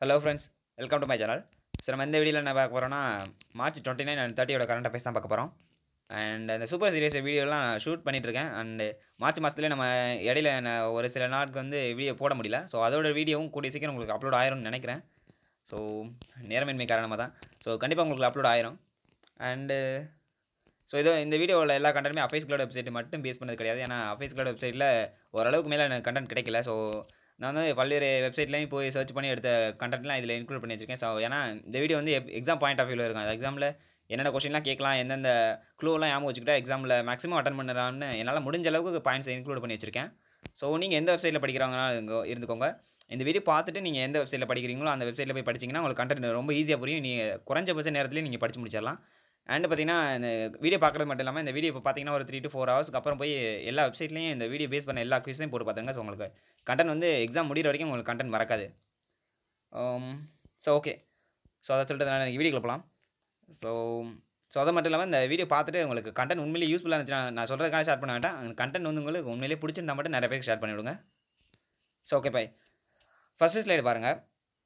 hello friends welcome to my channel so நம்ம இந்த வீடியோவில் என்ன பார்க்க போகிறோம்னா மார்ச் டுவெண்ட்டி நைன் அண்ட் தேர்ட்டியோட கரண்ட் அஃபேர்ஸ் தான் பார்க்க போகிறோம் அண்ட் அந்த சூப்பர் சீரியஸ் வீடியோலாம் ஷூட் பண்ணிட்டு இருக்கேன் அண்டு மார்ச் மாதத்துலேயே நம்ம இடையில நான் ஒரு சில நாளுக்கு வந்து வீடியோ போட முடியல ஸோ அதோட வீடியோவும் கூடிய சீக்கிரம் உங்களுக்கு அப்லோட் ஆயிரும்னு நினைக்கிறேன் ஸோ நேரமின்மை காரணமாக தான் ஸோ கண்டிப்பாக உங்களுக்கு அப்லோட் ஆயிரும் அண்டு ஸோ இதோ இந்த வீடியோவில் எல்லா கண்டென்ட்டுமே அஃபேஸ் கிளோட் வெப்சைட் மட்டும் பேஸ் பண்ணது கிடையாது ஏன்னா அஃபேஸ் கிளோட் வெப்சைட்டில் ஓரளவுக்கு மேலே எனக்கு கண்டென்ட் கிடைக்கல ஸோ நான் வந்து பல்வேறு வெப்சைட்லேயும் போய் சர்ச் பண்ணி எடுத்த கண்டென்ட்லாம் இதில் இன்க்ளூட் பண்ணி வச்சிருக்கேன் ஸோ ஏன்னா இந்த வீடியோ வந்து எக்ஸாம் பாயிண்ட் ஆஃப் வியூவில் இருக்கும் அந்த எக்ஸாமில் என்னென்ன கொஸ்டின்லாம் கேட்கலாம் எந்தெந்த க்ளூலாம் ஞாபகம் வச்சுக்கிட்டா எக்ஸாமில் மேக்ஸிமம் அட்டன் பண்ணலாம்னு என்னால் முடிஞ்ச அளவுக்கு பாயிண்ட்ஸ் இன்க்ளூட் பண்ணி வச்சிருக்கேன் ஸோ நீங்கள் எந்த வெப்சைட்டில் படிக்கிறவங்கன்னா இங்க இருந்துக்கோங்க இந்த வீடியோ பார்த்துட்டு நீங்கள் எந்த வெப்சைட்டில் படிக்கிறீங்களோ அந்த வெப்சைட்டில் போய் படிச்சிங்கன்னா உங்களுக்கு கண்டென்ட் ரொம்ப ஈஸியாக புரியும் நீங்கள் குறைஞ்சபட்ச நேரத்துலேயே நீங்கள் படித்து முடிச்சிடலாம் அண்ட் பார்த்தீங்கன்னா இந்த வீடியோ பார்க்குறது மட்டும் இல்லாமல் இந்த வீடியோ இப்போ பார்த்தீங்கன்னா ஒரு த்ரீ டு ஃபோர் ஹவர்ஸ்க்கு அப்புறம் போய் எல்லா வெப்சைட்லையும் இந்த வீடியோ பேஸ் பண்ண எல்லா குவிஸையும் போட்டு பார்த்துங்க ஸோ உங்களுக்கு கண்டென்ட் வந்து எக்ஸாம் முடிகிற வரைக்கும் உங்களுக்கு கண்டென்ட் மறக்காது ஸோ ஓகே ஸோ அதை சொல்லிட்டு நான் வீடியோக்குள்ள போகலாம் ஸோ ஸோ அது மட்டும் இல்லாமல் இந்த வீடியோ பார்த்துட்டு உங்களுக்கு கண்டென்ட் உண்மையிலேயே யூஸ்ஃபுல்லாக இருந்துச்சுன்னா நான் சொல்கிறதுக்காக ஷேர் பண்ண வேண்டாம் அந்த கண்டென்ட் வந்து உங்களுக்கு உண்மையிலேயே பிடிச்சிருந்தா மட்டும் நிறைய பேருக்கு ஷேர் பண்ணி விடுங்க so okay bye first slide பாருங்கள்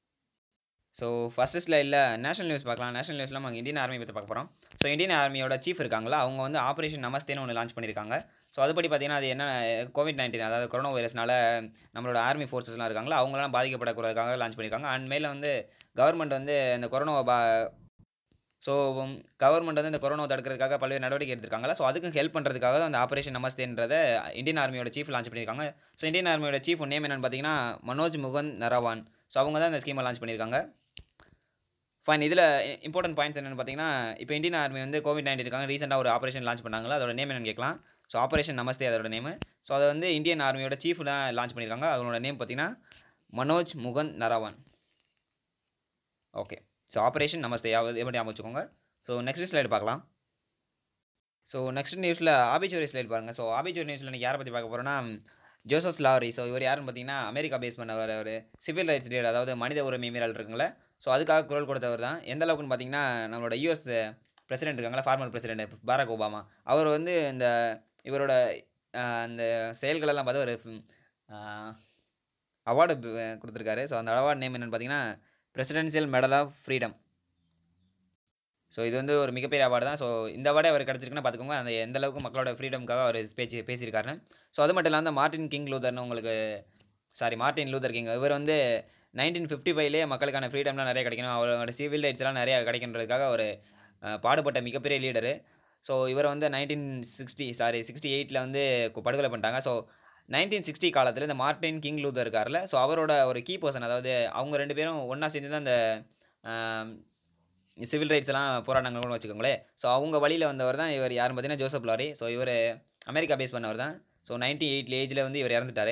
ஸோ ஃபஸ்ட்டு ஸ்லைடில் நேஷனல் நியூஸ் பார்க்கலாம் நேஷனல் நியூஸில் நம்ம இந்தியன் ஆர்மி பற்றி பார்க்க போகிறோம் ஸோ இந்தியன் ஆர்மியோட சீஃப் இருக்காங்களா அவங்க வந்து ஆப்ரேஷன் நமஸ்தேன்னு ஒன்று லான்ச் பண்ணியிருக்காங்க ஸோ அதுபடி பார்த்தீங்கன்னா அது என்ன கோவிட் நைன்டீன் அதாவது கொரோனா வைரஸ்னால நம்மளோட ஆர்மி ஃபோர்ஸஸ்லாம் இருக்காங்களா அவங்களாம் பாதிக்கப்படக்கூடாதுக்காக லான்ச் பண்ணியிருக்காங்க அண்ட் மேலே வந்து கவர்மெண்ட் வந்து இந்த கொரோனா பா ஸோ கவர்மெண்ட் வந்து இந்த கொரோனா தடுக்கிறதுக்காக பல்வேறு நடவடிக்கை எடுத்திருக்காங்களா ஸோ அதுக்கு ஹெல்ப் பண்ணுறதுக்காக தான் அந்த ஆப்ரேஷன் நமஸ்தேன்றத இந்தியன் ஆர்மியோட சீஃப் லான்ச் பண்ணியிருக்காங்க ஸோ இந்தியன் ஆர்மியோட சீஃப் நேம் என்னென்னு பார்த்தீங்கன்னா மனோஜ் முகுந்த் நரவான் ஸோ அவங்க தான் இந்த ஸ்கீமை லான்ச் பண்ணியிருக்காங்க ஃபைன் இதில் இம்பார்ட்டன்ட் பாயிண்ட்ஸ் என்னென்னு பார்த்தீங்கன்னா இப்போ இந்தியன் ஆர்மி வந்து கோவிட் நைன்டீனுக்காக ரீசெண்டாக ஒரு ஆப்ரேஷன் லான்ச் பண்ணாங்களா அதோட நேம் என்னன்னு கேட்கலாம் ஸோ ஆப்ரேஷன் நமஸ்தே அதோட நேம் ஸோ அதை வந்து இந்தியன் ஆர்மியோட சீஃப் தான் லான்ச் பண்ணியிருக்காங்க அதோட நேம் பார்த்தீங்கன்னா Manoj Mukund Naravane okay so operation Namaste யாவது எப்படி ஞாபகம் வச்சுக்கோங்க ஸோ நெக்ஸ்ட் ஸ்லைடு பார்க்கலாம் ஸோ நெக்ஸ்ட் நியூஸில் ஆபிச்சோரி ஸ்லைட் பாருங்கள் ஸோ ஆபிச்சோரி நியூஸில் எனக்கு யாரை பற்றி பார்க்க போகிறோன்னா ஜோசஸ் லாரி ஸோ இவர் யாருன்னு பார்த்தீங்கன்னா அமெரிக்கா பேஸ் பண்ணவர் ஒரு சிவில் ரைட்ஸ் லீடர் அதாவது மனித உரிமை மீறல் இருக்குங்களே ஸோ அதுக்காக குரல் கொடுத்தவர் தான் எந்த அளவுக்குன்னு பார்த்தீங்கன்னா நம்மளோட யூஎஸ் பிரசிடென்ட் இருக்காங்களா ஃபார்மர் பிரசிடென்ட் பாரக் ஒபாமா அவர் வந்து இந்த இவரோட அந்த செயல்களெல்லாம் பார்த்து ஒரு அவார்டு கொடுத்துருக்காரு ஸோ அந்த அவார்டு நேம் என்னென்னு பார்த்தீங்கன்னா presidential medal of freedom so இது வந்து ஒரு மிகப்பெரிய அவார்டு தான் ஸோ இந்த அவார்டே அவர் கிடச்சிருக்குன்னு பார்த்துக்கோங்க அந்த எந்த அளவுக்கு மக்களோட ஃப்ரீடம்காக அவர் பேச்சு பேசியிருக்காரு ஸோ அது மட்டும் இல்லாமல் மார்ட்டின் கிங் லூதர்னு உங்களுக்கு சாரி மார்ட்டின் லூதர் கிங் இவர் வந்து நைன்டீன் ஃபிஃப்டி ஃபைவ்லேயே மக்களுக்கான ஃப்ரீடம்லாம் நிறைய கிடைக்கணும் அவரோட சிவில் ரைட்ஸ்லாம் நிறையா கிடைக்கின்றதுக்காக ஒரு பாடுபட்ட மிகப்பெரிய லீடரு ஸோ இவர் வந்து நைன்டீன் சிக்ஸ்டி சாரி சிக்ஸ்டி எயிட்டில் வந்து படுகொலை பண்ணிட்டாங்க ஸோ நைன்டீன் சிக்ஸ்டி காலத்தில் இந்த மார்ட்டின் கிங் லூதர் இருக்கார்ல ஸோ அவரோட ஒரு கீ பர்சன் அதாவது அவங்க ரெண்டு பேரும் ஒன்றா சேர்ந்து தான் அந்த சிவில் ரைட்ஸ் எல்லாம் போராட்டங்கள்னு வச்சுக்கோங்களேன் ஸோ அவங்க வழியில் வந்தவர் தான் இவர் யாரும் பார்த்தீங்கன்னா ஜோசப் லாரி ஸோ இவர் அமெரிக்கா பேஸ் பண்ணவர் தான் ஸோ நைன்டி எயிட் ஏஜில் வந்து இவர் இறந்துட்டார்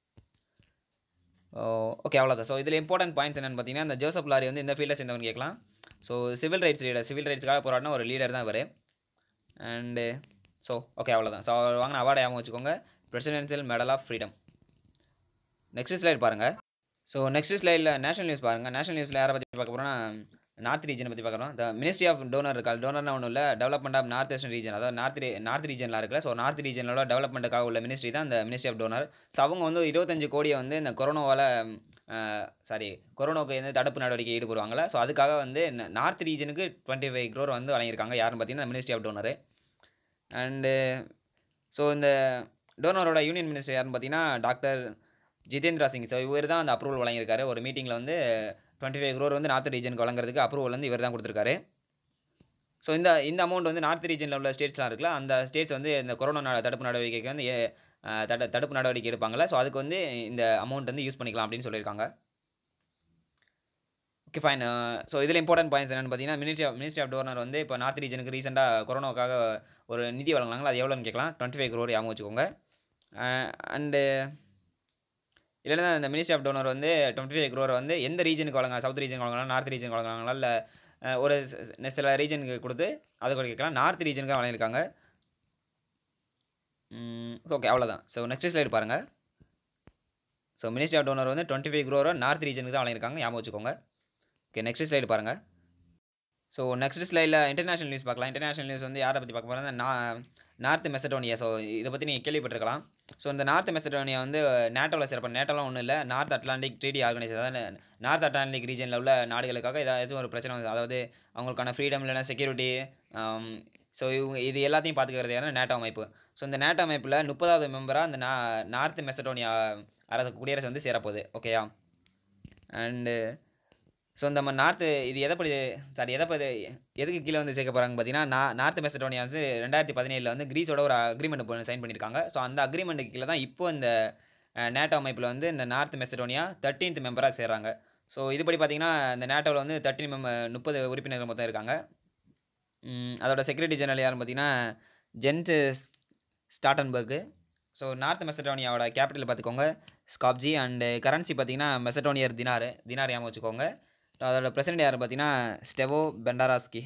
ஓகே அவ்வளோதான் ஸோ இதில் இம்பார்ட்டன்ட் பாயிண்ட்ஸ் என்னென்னு பார்த்தீங்கன்னா இந்த ஜோசப் லாரி வந்து இந்த ஃபீல்டில் சேர்ந்தவன் கேட்கலாம் so civil rights leader civil ரைட்ஸ்க்காக போராடின ஒரு லீடர் தான் இவர் அண்டு ஸோ ஓகே அவ்வளோதான் ஸோ அவர் வாங்கின அவார்டு ஞாபகம் வச்சுக்கோங்க presidential medal of freedom next slide பாருங்கள் ஸோ நெக்ஸ்ட் ஸ்லைடில் நேஷனல் நியூஸ் பாருங்கள் நேஷனல் நியூஸில் யாரை பற்றி பார்க்க போகிறோன்னா நார்த் ரீஜனை பற்றி பார்க்குறோம் த மினிஸ்ட்ரி ஆஃப் டோனர் இருக்கா டோனர்னா ஒன்றும் இல்லை development of north western region அதாவது நார்த் நார்த் ரீஜனில் இருக்குல்ல ஸோ நார்த் ரீஜனோட டெவலப்மெண்ட்டுக்காக உள்ள மினிஸ்ட்ரி தான் இந்த மினிஸ்ட்ரி ஆஃப் டோனர் ஸோ அவங்க வந்து இருபத்தஞ்சு கோடியை வந்து இந்த கொரோனாவால் சாரி கொரோனாவுக்கு வந்து தடுப்பு நடவடிக்கை ஈடுபடுவாங்களே ஸோ அதுக்காக வந்து நார்த் ரீஜனுக்கு டுவெண்ட்டி ஃபைவ் க்ரோர் வந்து வழங்கியிருக்காங்க யாருன்னு பார்த்தீங்கன்னா ministry of DoNER and so இந்த டோனரோட யூனியன் மினிஸ்டர் யாருன்னு பார்த்தீங்கன்னா டாக்டர் ஜிதேந்திரா சிங் ஸோ இவர் தான் அந்த அப்ரூவல் வழங்கியிருக்காரு ஒரு மீட்டிங்கில் வந்து டுவெண்ட்டி ஃபைவ் க்ரோர் வந்து நார்த் ரீஜனுக்கு வழங்குறதுக்கு அப்ரூவல் வந்து இவர் தான் கொடுத்துருக்காரு ஸோ இந்த இந்த அமௌண்ட் வந்து நார்த் ரீஜனில் உள்ள ஸ்டேட்ஸ்லாம் இருக்குல்ல அந்த ஸ்டேட்ஸ் வந்து இந்த கொரோனா தடுப்பு நடவடிக்கைக்கு வந்து தட தடுப்பு நடவடிக்கை எடுப்பாங்கள்ல ஸோ அதுக்கு வந்து இந்த அமௌண்ட் வந்து யூஸ் பண்ணிக்கலாம் அப்படின்னு சொல்லியிருக்காங்க ஓகே ஃபைன் ஸோ இதில் இம்பார்ட்டன்ட் பாயிண்ட்ஸ் என்னென்னு பார்த்தீங்கன்னா ministry of ministry of DoNER வந்து இப்போ நார்த் ரீஜனுக்கு ரீசெண்டாக கொரோனாவுக்காக ஒரு நிதி வழங்கினாங்களா அது எவ்வளோன்னு கேட்கலாம் டுவெண்ட்டி ஃபைவ் க்ரோர் ஞாபகம் வச்சுக்கோங்க அண்டு இல்லைன்னா இந்த மினிஸ்ட்ரி ஆஃப் டோனர் வந்து டுவெண்ட்டி ஃபைவ் க்ரோர் வந்து எந்த ரீஜனுக்கு வழங்க சவுத் ரீஜனுக்கு வழங்கலாம் நார்த் ரீஜனுக்கு வழங்குறாங்களா இல்லை ஒரு சில ரீஜனுக்கு கொடுத்து அது கூட கேட்கலாம் நார்த் ரீஜனுக்காக வழங்கியிருக்காங்க ஓகே அவ்வளோதான் ஸோ நெக்ஸ்ட் ஸ்லைடு பாருங்கள் ஸோ மினிஸ்ட்ரி ஆஃப் டோனர் வந்து டுவெண்ட்டி ஃபைவ் க்ரோரை நார்த் ரீஜனுக்கு தான் வழங்கியிருக்காங்க ஞாபகம் வச்சுக்கோங்க ஓகே நெக்ஸ்ட் ஸ்லைடு பாருங்கள் ஸோ நெக்ஸ்ட் ஸ்லைடில் இன்டர்நேஷனல் நியூஸ் பார்க்கலாம் இன்டர்நேஷனல் நியூஸ் வந்து யாரை பற்றி பார்க்க போகிறோம் நான் நார்த் மெசடோனியா ஸோ இதை பற்றி நீங்கள் கேள்விப்பட்டிருக்கலாம் ஸோ இந்த நார்த் மெசடோனியா வந்து நேட்டோவில் சேரப்போ நேட்டோலாம் ஒன்றும் இல்லை நார்த் அட்லாண்டிக் ட்ரீடி ஆர்கனைசேஷன் அதாவது நார்த் அட்லாண்டிக் ரீஜனில் உள்ள நாடுகளுக்காக ஏதாச்சும் ஒரு பிரச்சனை வந்து அதாவது அவங்களுக்கான ஃப்ரீடம் இல்லைனா செக்யூரிட்டி ஸோ இவங்க இது எல்லாத்தையும் பார்த்துக்கிறது யாருன்னா நேட்டோ அமைப்பு ஸோ இந்த நேட்டோ அமைப்பில் முப்பதாவது மெம்பராக அந்த நா நார்த் மெசடோனியா அரசு குடியரசு வந்து சேரப்போகுது ஓகேயா அண்டு ஸோ இந்த நார்த்து இது எதை படி சாரி எதை படி எதுக்கு கீழே வந்து சேர்க்க போகிறாங்க பார்த்தீங்கன்னா நா நார்த் மெசடோனியா வந்து ரெண்டாயிரத்தி பதினேழில் வந்து கிரீஸோட ஒரு அக்ரிமெண்ட் சைன் பண்ணியிருக்காங்க ஸோ அந்த அக்ரிமெண்ட்டுக்கு கீழே தான் இப்போ இந்த நேட்டோ அமைப்பில் வந்து இந்த நார்த் மெசடோனியா தேர்ட்டீன்த் மெம்பராக சேர்றாங்க ஸோ இதுபடி பார்த்தீங்கன்னா இந்த நேட்டோவில் வந்து தேர்ட்டின் மெம்பர் முப்பது உறுப்பினர்கள் மொத்தம் இருக்காங்க ம், அதோட செக்ரட்டரி ஜெனரல் யாருன்னு பார்த்தீங்கன்னா ஜென்ட் ஸ்டாட்டன்பர்க்கு ஸோ நார்த் மெசடோனியாவோட கேபிட்டல் பார்த்துக்கோங்க ஸ்காப்ஜி அண்டு கரன்சி பார்த்தீங்கன்னா மெசடோனியர் தினார் தினார் ஞாபகம் வச்சுக்கோங்க அதோட பிரசிடென்ட் யார் பார்த்தீங்கன்னா Stevo Pendarovski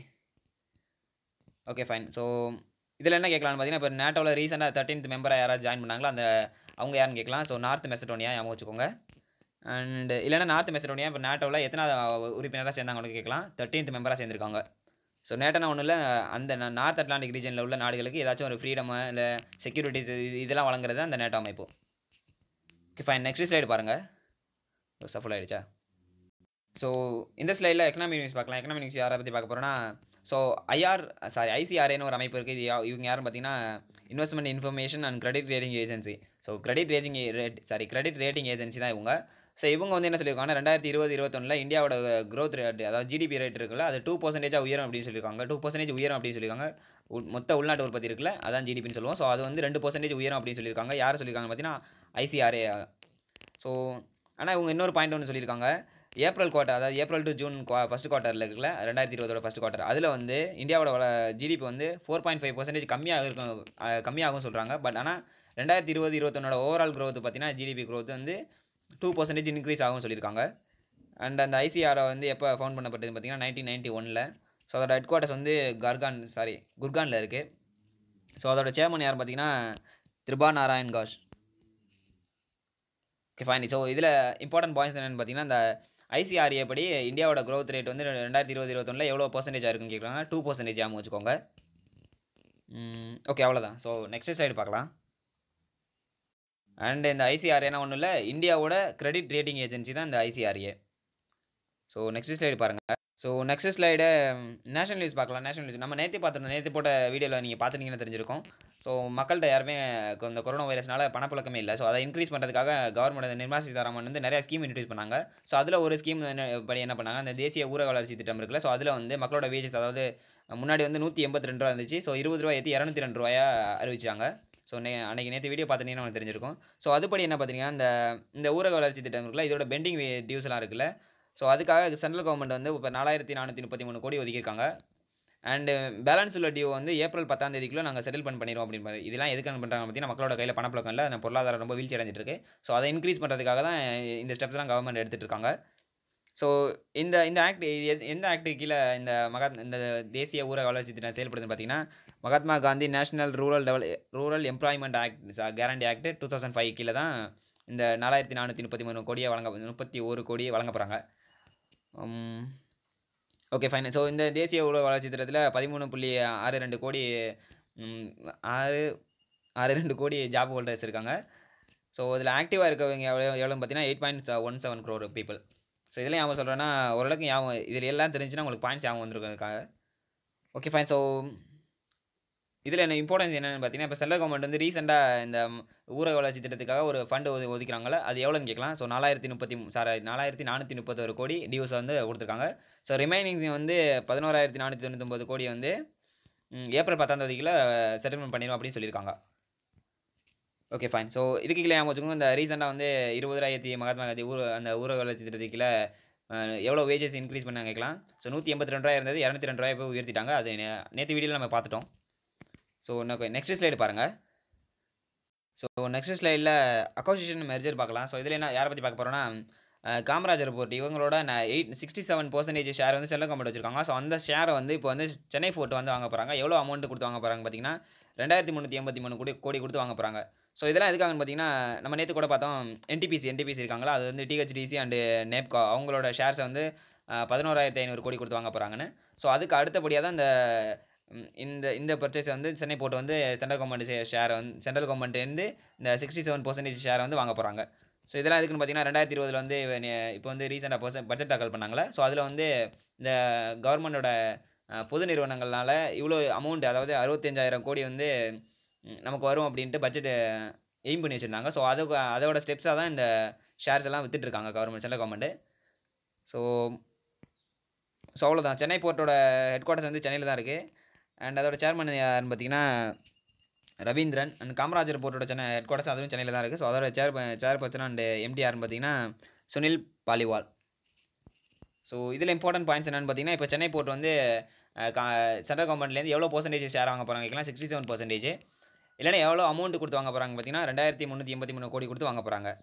okay fine so இதில் என்ன கேட்கலாம்னு பார்த்தீங்கன்னா இப்போ நேட்டோவில் ரீசெண்டாக தேர்ட்டீன்த் மெம்பராக யாராவது ஜாயின் பண்ணாங்களோ அந்த அவங்க யாருன்னு கேட்கலாம் ஸோ நார்த் மெசடோனியா ஞாபகம் வச்சுக்கோங்க அண்ட் இல்லைன்னா நார்த் மெசடோனியா இப்போ நேட்டோவில் எத்தனாவது உறுப்பினராக சேர்ந்தாங்கன்னு கேட்கலாம் தேர்ட்டீன்த் மெம்பராக சேர்ந்துருக்காங்க ஸோ நேட்டோனா ஒன்றும் இல்லை அந்த நா- நார்த் அட்லாண்டிக் ரீஜனில் உள்ள நாடுகளுக்கு ஏதாச்சும் ஒரு ஃப்ரீடம் இல்லை செக்யூரிட்டிஸ் இதெல்லாம் வழங்குறது அந்த நேட்டோ அமைப்பு ஓகே ஃபைன் நெக்ஸ்ட் ஸ்லைடு பாருங்கள் சஃபுல் ஆகிடுச்சா ஸோ இந்த ஸ்லைடில் எக்கனாமிக் நியூஸ் பார்க்கலாம் எக்கனாமிக் நியூஸ் யாரை பற்றி பார்க்க போகிறோன்னா ஸோ ஐஆர் சாரி ஐசிஆர்ஏன்னு ஒரு அமைப்பு இருக்குது இது யா- இவங்க யாருன்னு பார்த்தீங்கன்னா investment information and credit rating agency so credit rating rate sorry credit rating agency தான் இவங்க ஸோ இவங்க வந்து என்ன சொல்லியிருக்காங்க ரெண்டாயிரத்தி இருபது இருபத்தொன்னில் இந்தியாவோட growth ரேட் அதாவது ஜிடிபி ரேட் இருக்குல்ல அது டூ பர்சன்டேஜாக உயரும் அப்படின்னு சொல்லியிருக்காங்க டூ பர்சன்டேஜ் உயரும் அப்படின்னு சொல்லியிருக்காங்க உள்- மொத்த உள்நாட்டு உற்பத்தி இருக்குல்ல அதான் ஜிடிபின்னு சொல்லுவோம் ஸோ அது வந்து ரெண்டு பர்சன்டேஜ் உயரும் அப்படின்னு சொல்லியிருக்காங்க யார் சொல்லியிருக்காங்க பார்த்தீங்கன்னா ஐசிஆர்ஏ ஸோ ஆனால் இவங்க இன்னொரு பாயிண்ட் ஒன்று சொல்லியிருக்காங்க ஏப்ரல் குவார்ட்டர் அதாவது ஏப்ரல் டு ஜூன் ஃபஸ்ட் குவார்ட்டரில் இருக்குல்ல ரெண்டாயிரத்தி இருபதோட ஃபஸ்ட் குவார்ட்டர் அதில் வந்து இந்தியாவோட ஜிடிபி வந்து ஃபோர் பாயிண்ட் ஃபைவ் பர்சன்டேஜ் கம்மியாக இருக்கும் அஹ், கம்மியாகும் சொல்கிறாங்க பட் ஆனால் ரெண்டாயிரத்தி இருபது இருபத்தொன்னோட ஓவரால் growth பார்த்தீங்கன்னா ஜிடிபி growth வந்து டூ பர்சன்டேஜ் இன்க்ரீஸ் ஆகும்னு சொல்லியிருக்காங்க அண்ட் அந்த ஐசிஆரை வந்து எப்போ ஃபவுண்ட் பண்ணப்பட்டது பார்த்தீங்கன்னா நைன்டீன் நைன்ட்டி ஒனில் ஸோ அதோட ஹெட் குவார்ட்டர்ஸ் வந்து கர்கான் சாரி குர்கானில் இருக்குது ஸோ அதோட சேர்மன் யார் பார்த்தீங்கன்னா திரிபா நாராயண் காஷ் ஓகே ஃபைன் ஸோ இதில் இம்பார்ட்டன்ட் பாயிண்ட்ஸ் என்னென்னு பார்த்தீங்கன்னா இந்த ஐசிஆர்ஏ படி இந்தியாவோட growth ரேட் வந்து ரெண்டாயிரத்தி இருபது இருபத்தொன்னில் எவ்வளோ பர்சன்டேஜாக இருக்குன்னு கேட்குறாங்க டூ பர்சன்டேஜ் ஆகும் வச்சுக்கோங்க ஓகே அவ்வளோதான் ஸோ நெக்ஸ்ட் ஸ்லைடு பார்க்கலாம் அண்ட் இந்த ஐசிஆர்ஏனா ஒன்றும் இல்லை இந்தியாவோட கிரெடிட் ரேட்டிங் ஏஜென்சி தான் இந்த ஐசிஆர்ஏ ஸோ நெக்ஸ்ட் ஸ்லைடு பாருங்கள் so next slide national news பார்க்கலாம் நேஷனல் நியூஸ் நம்ம நேற்று பார்த்துருந்தோம் நேற்று போட்ட வீடியோவில் நீங்கள் பார்த்துட்டீங்கன்னு தெரிஞ்சிருக்கும் ஸோ மக்கள்கிட்ட யாருமே கொ- இந்த கொரோனா வைரஸ்னால பணப்புழக்கமே இல்லை ஸோ அதை இன்க்ரீஸ் பண்ணுறதுக்காக கவர்மெண்ட் நிர்மலா சீதாராமன் வந்து நிறைய ஸ்கீம் இன்ட்ரடியூஸ் பண்ணாங்க ஸோ அதில் ஒரு ஸ்கீம் படி என்ன பண்ணாங்க அந்த தேசிய ஊரக வளர்ச்சி திட்டம் இருக்குல்ல ஸோ அதில் வந்து மக்களோட வேஜஸ் அதாவது முன்னாடி வந்து நூற்றி எண்பத்தி ரெண்டு ரூபா இருந்துச்சு ஸோ இருபது ரூபா ஏற்றி இரநூத்தி ரெண்டு ரூபாயா அறிவிச்சாங்க ஸோ நே அன்றைக்கி நேற்று வீடியோ பார்த்துட்டீங்கன்னா உங்களுக்கு தெரிஞ்சிருக்கும் ஸோ அதுபடி என்ன பார்த்தீங்கன்னா இந்த இந்த ஊரக வளர்ச்சி திட்டம் இருக்குல்ல இதோட பெண்டிங் டியூஸ்லாம் இருக்குல்ல ஸோ அதுக்காக சென்ட்ரல் கவர்மெண்ட் வந்து இப்போ நாலாயிரத்தி நானூற்றி முப்பத்தி மூணு கோடி ஒதுக்கியிருக்காங்க அண்டு பேலன்ஸ் உள்ள டியூ வந்து ஏப்ரல் பத்தாம் தேதிக்குள்ளே நாங்கள் செட்டில் பண்ண பண்ணிடுவோம் அப்படின்னு இதெல்லாம் எதுக்கு பண்ணுறாங்க பார்த்தீங்கன்னா மக்களோட கையில் பணப்பழக்கம் இல்லை அந்த பொருளாதாரம் ரொம்ப வீழ்ச்சி அடைஞ்சிட்டு இருக்கு ஸோ அதை இன்க்ரீஸ் பண்ணுறதுக்காக தான் இந்த ஸ்டெப்ஸ்லாம் கவர்மெண்ட் எடுத்துகிட்டு இருக்காங்க ஸோ இந்த இந்த ஆக்ட் எந்த ஆக்ட் கீழே இந்த மகா இந்த தேசிய ஊரக வளர்ச்சி திட்டம் செயல்படுதுன்னு பார்த்தீங்கன்னா மகாத்மா காந்தி நேஷனல் ரூரல் டெவல rural employment act guarantee act two thousand five கீழே தான் இந்த நாலாயிரத்தி நானூற்றி முப்பத்தி மூணு கோடியை வழங்க முப்பத்தி ஒரு கோடியை வழங்க போகிறாங்க ஓகே ஃபைன் ஸோ இந்த தேசிய ஊரக வளர்ச்சி திட்டத்தில் பதிமூணு புள்ளி ஆறு ரெண்டு கோடி ம், ஆறு ஆறு ரெண்டு கோடி ஜாப் ஹோல்டர்ஸ் இருக்காங்க ஸோ இதில் ஆக்டிவாக இருக்கவங்க எவ்வளோ எவ்வளோன்னு பார்த்தீங்கன்னா eight point one seven crore people so இதில் ஞாபகம் சொல்கிறேன்னா ஓரளவுக்கு ஞாபகம் இதில் எல்லாம் தெரிஞ்சுன்னா உங்களுக்கு பாயிண்ட்ஸ் ஞாபகம் வந்திருக்கிறதுக்காக ஓகே ஃபைன் ஸோ இதில் என்ன இம்பார்ட்டன்ஸ் என்னென்னு பார்த்தீங்கன்னா இப்போ சென்ட்ரல் கவர்மெண்ட் வந்து ரீசெண்டாக இந்த ம், ஊரக வளர்ச்சி திட்டத்துக்காக ஒரு ஃபண்டு ஒது ஒதுக்கிறாங்களே அது எவ்வளோன்னு கேட்கலாம் ஸோ நாலாயிரத்தி முப்பத்தி சாரி நாலாயிரத்தி நானூற்றி முப்பத்தொரு கோடி டியூஸ் வந்து கொடுத்துருக்காங்க ஸோ ரிமைனிங் வந்து பதினோராயிரத்தி நானூற்றி தொண்ணூத்தொம்பது கோடி வந்து ம், ஏப்ரல் பத்தாம் தேதிக்குள்ள செட்டில்மெண்ட் பண்ணிடும் அப்படின்னு சொல்லியிருக்காங்க ஓகே ஃபைன் ஸோ இதுக்கு கீழே ஞாபகம் வச்சுக்கோங்க இந்த ரீசெண்டாக வந்து இருபதாயிரத்தி மகாத்மா காந்தி ஊர் அந்த ஊரக வளர்ச்சி திட்டத்துக்கு கீழே அஹ், எவ்வளோ வேஜஸ் இன்க்ரீஸ் பண்ணாங்க கேட்கலாம் ஸோ நூற்றி எண்பத்தி ரெண்டு ரூபாய் இருந்தது இரநூத்தி ரெண்டு ரூபாய் போய் உயர்த்திட்டாங்க அது நேற்று வீடியோவில் நம்ம பார்த்துட்டோம் ஸோ நெக்ஸ்ட் ஸ்லைடு பாருங்கள் ஸோ நெக்ஸ்ட் ஸ்லைடில் அக்கோசிஷன் மெர்ஜர் பார்க்கலாம் ஸோ இதில் என்ன யாரை பற்றி பார்க்க போகிறோன்னா காமராஜர் போர்ட் இவங்களோட நான் eight sixty seven percentage share வந்து சென்ட்ரல் கவர்மெண்ட் வச்சிருக்காங்க ஸோ அந்த ஷேரை வந்து இப்போ வந்து சென்னை ஃபோர்ட் வந்து வாங்க போகிறாங்க எவ்வளோ அமௌண்ட் கொடுத்து வாங்க போகிறாங்க பார்த்தீங்கன்னா ரெண்டாயிரத்தி முந்நூற்றி எண்பத்தி மூணு கோடி கோடி கொடுத்து வாங்க போகிறாங்க ஸோ இதெல்லாம் எதுக்காகன்னு பார்த்தீங்கன்னா நம்ம நேற்று கூட பார்த்தோம் என்டிபிசி என்டிபிசி இருக்காங்களா அது வந்து டிஹெச்டிசி அண்டு நேப்கா அவங்களோட ஷேர்ஸை வந்து பதினோராயிரத்தி ஐநூறு கோடி கொடுத்து வாங்க போகிறாங்கன்னு ஸோ அதுக்கு அடுத்தபடியாக தான் இந்த ம், இந்த இந்த பர்ச்சேஸ் வந்து சென்னை போர்ட் வந்து சென்ட்ரல் கவர்மெண்ட் ஷேர் வந்து சென்ட்ரல் கவர்மெண்ட்லேருந்து இந்த சிக்ஸ்டி செவன் பர்சன்டேஜ் ஷேரை வந்து வாங்க போகிறாங்க ஸோ இதெல்லாம் எதுக்குன்னு பார்த்தீங்கன்னா ரெண்டாயிரத்தி இருபதில் வந்து நே- இப்போ வந்து ரீசெண்டாக பர்சன் பட்ஜெட் தாக்கல் பண்ணாங்களே ஸோ அதில் வந்து இந்த கவர்மெண்டோட அஹ், பொது நிறுவனங்கள்னால இவ்வளோ அமௌண்ட் அதாவது அறுபத்தஞ்சாயிரம் கோடி வந்து ம், நமக்கு வரும் அப்படின்ட்டு பட்ஜெட் எய்ம் பண்ணி வச்சுருந்தாங்க ஸோ அது அதோட ஸ்டெப்ஸாக தான் இந்த ஷேர்ஸ் எல்லாம் வித்துட்ருக்காங்க government central government so so அவ்வளோதான் சென்னை போர்ட்டோட ஹெட் குவார்ட்டர்ஸ் வந்து சென்னையில் தான் இருக்குது அண்ட் அதோட சேர்மன் யாருன்னு பார்த்தீங்கன்னா ரவீந்திரன் அண்ட் காமராஜர் போர்ட்டோட சென்னை ஹெட் குவார்ட்டர்ஸ் அதுவும் சென்னையில் தான் இருக்குது ஸோ அதோட சேர் சேர் பர்சன் அண்ட் எம்டிஆர்னு பார்த்தீங்கன்னா சுனில் பாலிவால் ஸோ இதில் இம்பார்ட்டன்ட் பாயிண்ட்ஸ் என்னென்னு பார்த்தீங்கன்னா இப்போ சென்னை போர்ட் வந்து சென்ட்ரல் கவர்மெண்ட்லேருந்து எவ்வளோ பர்சன்டேஜ் ஷேர் வாங்க போகிறாங்க கேட்கலாம் சிக்ஸ்டி செவன் பர்சன்டேஜ் இல்லைன்னா எவ்வளோ அமௌண்ட் கொடுத்து வாங்க போகிறாங்க பார்த்தீங்கன்னா ரெண்டாயிரத்தி முந்நூற்றி எண்பத்தி மூணு கோடி கொடுத்து வாங்க போகிறாங்க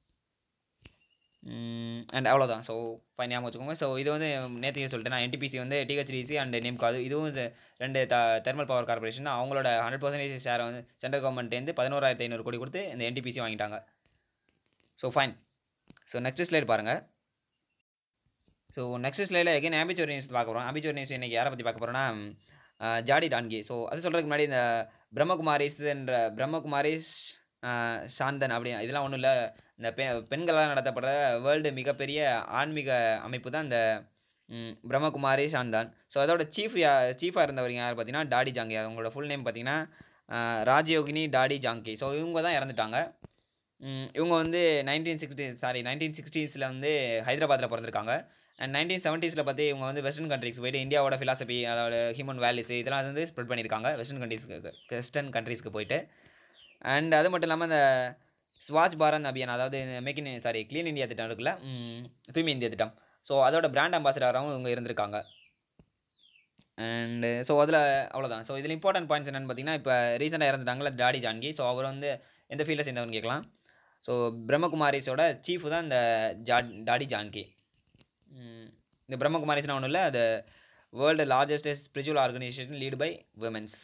அண்ட் அவ்வளோதான் ஸோ ஃபைன் ஞாபகம் வச்சுக்கோங்க ஸோ இது வந்து நேற்று சொல்லிட்டேன் நான் என்டிபிசி வந்து டிஹெச்டிசி அண்ட் நேம்காது இதுவும் இது ரெண்டு த தெர்மல் பவர் கார்பரேஷன் அவங்களோட ஹண்ட்ரட் பர்சன்டேஜ் ஷேரை வந்து சென்ட்ரல் கவர்மெண்ட்லேருந்து பதினோராயிரத்தி ஐநூறு கோடி கொடுத்து இந்த என்டிபிசி வாங்கிட்டாங்க so fine so next slide பாருங்கள் ஸோ நெக்ஸ்ட் ஸ்லைடில் எகைன் ஆம்பிச்சூர் நியூஸ் பார்க்க போகிறோம் ஆம்பிச்சூர் நியூஸ் இன்றைக்கி யாரை பற்றி பார்க்க போகிறோன்னா ஜாடி டான்கி ஸோ அது சொல்கிறதுக்கு முன்னாடி இந்த பிரம்மகுமாரிஸ்ன்ற பிரம்மகுமாரிஸ் ஆஹ், சாந்தன் அப்படி இதெல்லாம் ஒன்றும் இல்லை இந்த பெ பெண்களால் நடத்தப்படுற வேர்ல்டு மிகப்பெரிய ஆன்மீக அமைப்பு தான் இந்த ம், பிரம்மகுமாரி சாந்தான் ஸோ அதோட சீஃப் யா சீஃபாக இருந்தவர் யார் பார்த்தீங்கன்னா டாடி ஜாங்கி அவங்களோட ஃபுல் நேம் பார்த்தீங்கன்னா ஆஹ், ராஜயோகினி டாடி ஜாங்கி ஸோ இவங்க தான் இறந்துட்டாங்க ம், இவங்க வந்து நைன்டீன் சிக்ஸ்டி சாரி நைன்டீன் சிக்ஸ்டீஸில் வந்து ஹைதராபாத்தில் பிறந்திருக்காங்க அண்ட் நைன்டீன் செவன்ட்டீஸில் பார்த்து இவங்க வந்து வெஸ்டர்ன் கண்ட்ரிஸ் போயிட்டு இந்தியாவோட ஃபிலாசபி அதோட ஹியூமன் வேல்யூஸ் இதெல்லாம் வந்து ஸ்ப்ரெட் பண்ணியிருக்காங்க வெஸ்டர்ன் கண்ட்ரீஸ்க்கு வெஸ்டர்ன் கண்ட்ரீஸ்க்கு போயிட்டு அண்ட் அது மட்டும் இல்லாமல் இந்த ஸ்வாச் பாரத் அபியான் அதாவது make in sorry clean India திட்டம் இருக்குல்ல ம், தூய்மை இந்தியா திட்டம் ஸோ அதோட பிராண்ட் அம்பாசிடராகவும் இவங்க இருந்திருக்காங்க அண்டு ஸோ அதில் அவ்வளோதான் ஸோ இதில் இம்பார்ட்டன்ட் பாயிண்ட்ஸ் என்னென்னு பார்த்தீங்கன்னா இப்போ ரீசெண்டாக இறந்துட்டாங்கல்ல டாடி ஜான்கி ஸோ அவர் வந்து எந்த ஃபீல்டில் சேர்ந்தவர்னு கேட்கலாம் ஸோ பிரம்மகுமாரிஸோட சீஃப் தான் இந்த ஜா டாடி ஜான்கி ம், இந்த பிரம்மகுமாரிஸ்னா ஒன்றும் இல்லை அது world largest spiritual organisation lead by womens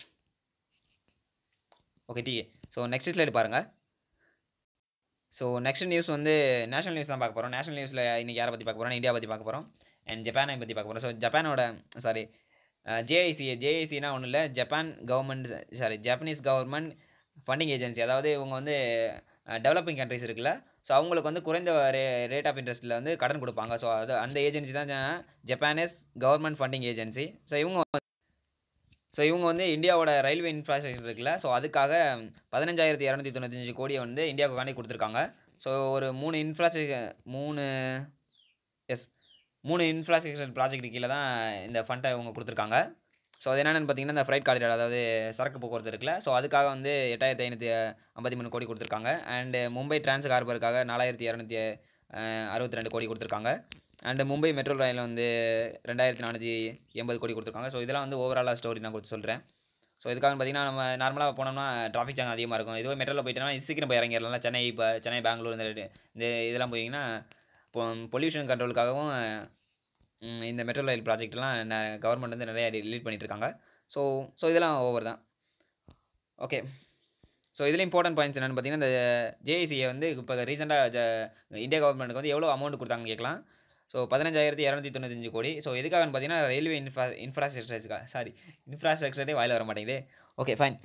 okay டி ஸோ நெக்ஸ்ட் ஸ்லைடு பாருங்கள் ஸோ நெக்ஸ்ட் நியூஸ் வந்து நேஷனல் நியூஸ் தான் பார்க்க போகிறோம் நேஷனல் நியூஸில் இன்றைக்கி யாரை பற்றி பார்க்க போகிறோம் இந்தியா பற்றி பார்க்க போகிறோம் அண்ட் ஜப்பானை பற்றி பார்க்க போகிறோம் ஸோ ஜப்பானோட சாரி ஜேஐசி ஜேஐசினா ஒன்றும் இல்லை Japan government sorry Japanese government funding agency அதாவது இவங்க வந்து டெவலப்பிங் கண்ட்ரிஸ் இருக்குல்ல ஸோ அவங்களுக்கு வந்து குறைந்த ரே ரேட் ஆஃப் இன்ட்ரெஸ்ட்டில் வந்து கடன் கொடுப்பாங்க ஸோ அது அந்த ஏஜென்சி தான் Japanese government funding agency so இவங்க ஸோ இவங்க வந்து இந்தியாவோட ரயில்வே இன்ஃப்ராஸ்ட்ரக்சர் இருக்குல்ல ஸோ அதுக்காக பதினஞ்சாயிரத்தி இரநூத்தி தொண்ணூத்தஞ்சு கோடியை வந்து இந்தியாவுக்காண்டி கொடுத்துருக்காங்க ஸோ ஒரு மூணு இன்ஃப்ராஸ்ட்ரக்சர் மூணு எஸ் மூணு இன்ஃப்ராஸ்ட்ரக்சர் ப்ராஜெக்ட் கீழே தான் இந்த ஃபண்டை இவங்க கொடுத்துருக்காங்க ஸோ அது என்னென்னு பார்த்தீங்கன்னா இந்த ஃப்ரைட் காரிடார் அதாவது சரக்கு போக்குவரத்து இருக்குல்ல ஸோ அதுக்காக வந்து எட்டாயிரத்தி ஐநூற்றி ஐம்பத்தி மூணு கோடி கொடுத்துருக்காங்க அண்டு மும்பை டிரான்ஸ் ஹார்பருக்காக நாலாயிரத்தி இரநூத்தி அறுபத்தி ரெண்டு கோடி கொடுத்துருக்காங்க அண்டு மும்பை மெட்ரோ ரயில் வந்து ரெண்டாயிரத்தி நானூற்றி எண்பது கோடி கொடுத்துருக்காங்க ஸோ இதெல்லாம் வந்து ஓவராலாக ஸ்டோரி நான் கொடுத்து சொல்கிறேன் ஸோ இதுக்காக பார்த்தீங்கன்னா நம்ம நார்மலாக போனோம்னா டிராஃபிக் ஜாம் அதிகமாக இருக்கும் இதுவே மெட்ரோவில் போயிட்டோம்னா சீக்கிரம் போய் இறங்கிடலாம் சென்னை இப்போ சென்னை பெங்களூர் இந்த இந்த இதெல்லாம் போயிங்கன்னா பொல்யூஷன் கண்ட்ரோலுக்காகவும் ம், இந்த மெட்ரோ ரயில் ப்ராஜெக்ட்லாம் கவர்மெண்ட் வந்து நிறைய லீட் பண்ணிட்டு இருக்காங்க ஸோ ஸோ இதெல்லாம் ஓவர் தான் ஓகே ஸோ இதில் இம்பார்ட்டன்ட் பாயிண்ட்ஸ் என்னென்னு பார்த்தீங்கன்னா இந்த ஜேஐசியை வந்து இப்போ ரீசெண்டாக ஜ இந்தியா கவர்மெண்ட்டுக்கு வந்து எவ்வளோ அமௌண்ட் கொடுத்தாங்கன்னு கேட்கலாம் ஸோ பதினஞ்சாயிரத்தி இரநூத்தி தொண்ணூத்தஞ்சு கோடி ஸோ எதுக்காகன்னு பார்த்தீங்கன்னா ரயில்வே இன்ஃப்ரா இன்ஃப்ராஸ்ட்ரக்சருக்கா சாரி இன்ஃப்ராஸ்ட்ரக்சரே வாயில் வர மாட்டேங்குது ஓகே ஃபைன்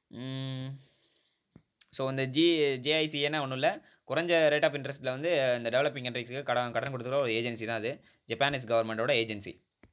ஸோ இந்த ஜி ஜேஐசிஏன்னா ஒன்றும் இல்லை குறைஞ்ச ரேட் ஆஃப் இன்ட்ரெஸ்ட்டில் வந்து இந்த டெவலப்பிங் கண்ட்ரிஸ்க்கு கடன் கடன் கொடுத்துக்கிற ஒரு ஏஜென்சி தான் அது ஜப்பானீஸ் கவர்மெண்ட்டோட ஏஜென்சி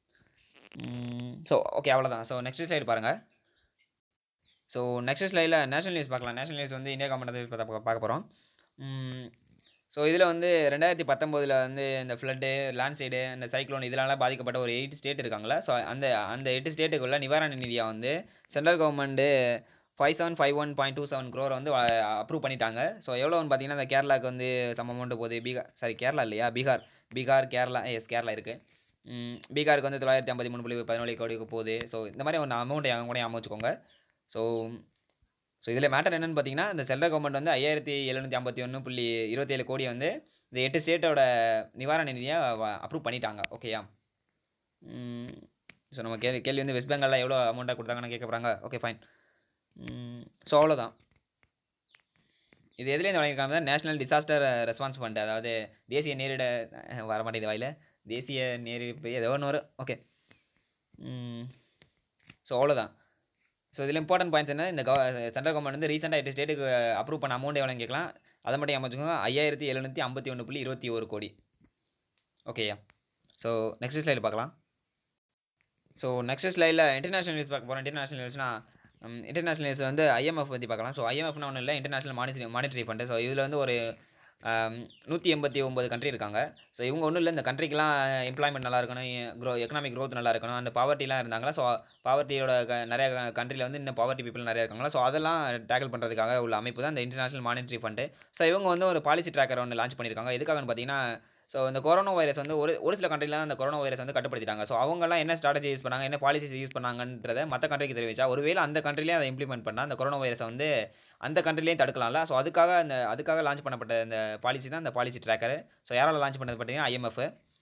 ஸோ ஓகே அவ்வளோதான் ஸோ நெக்ஸ்ட் ஸ்லைடு பாருங்கள் ஸோ நெக்ஸ்ட் ஸ்லைடில் நேஷனல் நியூஸ் பார்க்கலாம் நேஷனல் நியூஸ் வந்து இந்தியா கவர்மெண்ட் பார்க்க பார்க்க போகிறோம் ஸோ இதில் வந்து ரெண்டாயிரத்தி பத்தொம்போதில் வந்து இந்த ஃப்ளட்டு லேண்ட்சைடு இந்த சைக்ளோன் இதனால பாதிக்கப்பட்ட ஒரு எயிட் ஸ்டேட் இருக்காங்களா ஸோ அந்த அந்த எட்டு ஸ்டேட்டுக்குள்ள நிவாரண நிதியாக வந்து central government five seven five one point two seven க்ரோரை வந்து அப்ரூவ் பண்ணிட்டாங்க ஸோ எவ்வளோன்னு பார்த்தீங்கன்னா இந்த கேரளாவுக்கு வந்து சம் அமௌண்ட் போகுது பீகார் சாரி கேரளா இல்லையா பீகார் பீகார் கேரளா எஸ் கேரளா இருக்குது பீகாருக்கு வந்து தொள்ளாயிரத்தி ஐம்பத்தி மூணு புள்ளி பதினொன்று கோடிக்கு போகுது ஸோ இந்த மாதிரி ஒன்று அமௌண்ட் அவங்க கூட ஞாபகம் வச்சுக்கோங்க ஸோ ஸோ இதில் மேட்டர் என்னென்னு பார்த்தீங்கன்னா இந்த சென்ட்ரல் கவர்மெண்ட் வந்து ஐயாயிரத்தி எழுநூற்றி ஐம்பத்தி ஒன்று புள்ளி இருபத்தேழு கோடி வந்து இந்த எட்டு ஸ்டேட்டோட நிவாரண நிதியை அப்ரூவ் பண்ணிட்டாங்க ஓகேயா ஸோ நம்ம கேள்வி கேள்வி வந்து வெஸ்ட் பெங்காலில் எவ்வளோ அமௌண்ட்டாக கொடுத்தாங்கன்னு கேட்க போகிறாங்க ஓகே ஃபைன் ஸோ அவ்வளோதான் இது எதுலேருந்து வழங்கியிருக்காங்க நேஷனல் டிசாஸ்டர் ரெஸ்பான்ஸ் ஃபண்ட் அதாவது தேசிய நேரிட வர மாட்டேங்குது வாயில் தேசிய நேரிட ஏதோ ஒன்று வரும் ஓகே ஸோ அவ்வளோதான் ஸோ இதில் இம்பார்ட்டன்ட் பாயிண்ட்ஸ் என்ன இந்த சென்ட்ரல் கவர்மெண்ட் வந்து ரீசெண்டாக எட்டு ஸ்டேட்டுக்கு அப்ரூவ் பண்ண அமௌண்ட் எவ்வளோன்னு கேட்கலாம் அதை மட்டும் அமைச்சுக்கோங்க ஐயாயிரத்தி எழுநூற்றி ஐம்பத்தி ஒன்று புள்ளி இருபத்தி ஒரு கோடி ஓகேயா ஸோ நெக்ஸ்ட் ஸ்லைடில் பார்க்கலாம் ஸோ நெக்ஸ்ட் ஸ்லைடில் இன்டர்நேஷனல் நியூஸ் பார்க்க போகிறோம் இன்டர்நேஷனல் நியூஸ்னா இன்டர்நேஷனல் நியூஸ் வந்து ஐஎம்எஃப் பற்றி பார்க்கலாம் ஸோ ஐஎம்எஃப்னு ஒன்றும் இல்லை international monetary monetary fund so இதில் வந்து ஒரு நூற்றி எண்பத்தி ஒம்பது கண்ட்ரி இருக்காங்க ஸோ இவங்க ஒன்றும் இல்லை இந்த கண்ட்ரிக்கெலாம் எம்ப்ளாய்மெண்ட் நல்லா இருக்கணும் க்ரோ எக்கனாமிக் க்ரோத் நல்லா இருக்கணும் அந்த பாவர்ட்டிலாம் இருந்தாங்களா ஸோ பாவர்ட்டியோட க நிறைய கண்ட்ரியில் வந்து இன்னும் பாவர்ட்டி பீப்புள் நிறைய இருக்காங்களா ஸோ அதெல்லாம் டேக்கிள் பண்ணுறதுக்காக உள்ள அமைப்பு தான் இந்த இன்டர்நேஷனல் மானிட்டரி ஃபண்டு ஸோ இவங்க வந்து ஒரு பாலிசி ட்ராக்கர் ஒன்று லான்ச் பண்ணியிருக்காங்க எதுக்காகன்னு பார்த்தீங்கன்னா ஸோ இந்த கொரோனா வைரஸ் வந்து ஒரு ஒரு சில கண்ட்ரியில் அந்த கொரோனா வைரஸ் வந்து கட்டுப்படுத்திட்டாங்க ஸோ அவங்கலாம் என்ன ஸ்ட்ராட்டஜி யூஸ் பண்ணாங்க என்ன பாலிசிஸ் யூஸ் பண்ணாங்கன்றத மற்ற கண்ட்ரிக்கு தெரிவிச்சா ஒருவேளை அந்த கண்ட்ரிலேயே அதை இம்ப்ளிமெண்ட் பண்ணால் அந்த கொரோனா வைரஸை வந்து அந்த கண்ட்ரிலையும் தடுக்கலாம்ல ஸோ அதுக்காக அந்த அதுக்காக லான்ச் பண்ணப்பட்ட இந்த பாலிசி தான் இந்த பாலிசி ட்ராக்கர் ஸோ யாரால் லான்ச் பண்ணது பார்த்தீங்கன்னா ஐஎம்எஃப்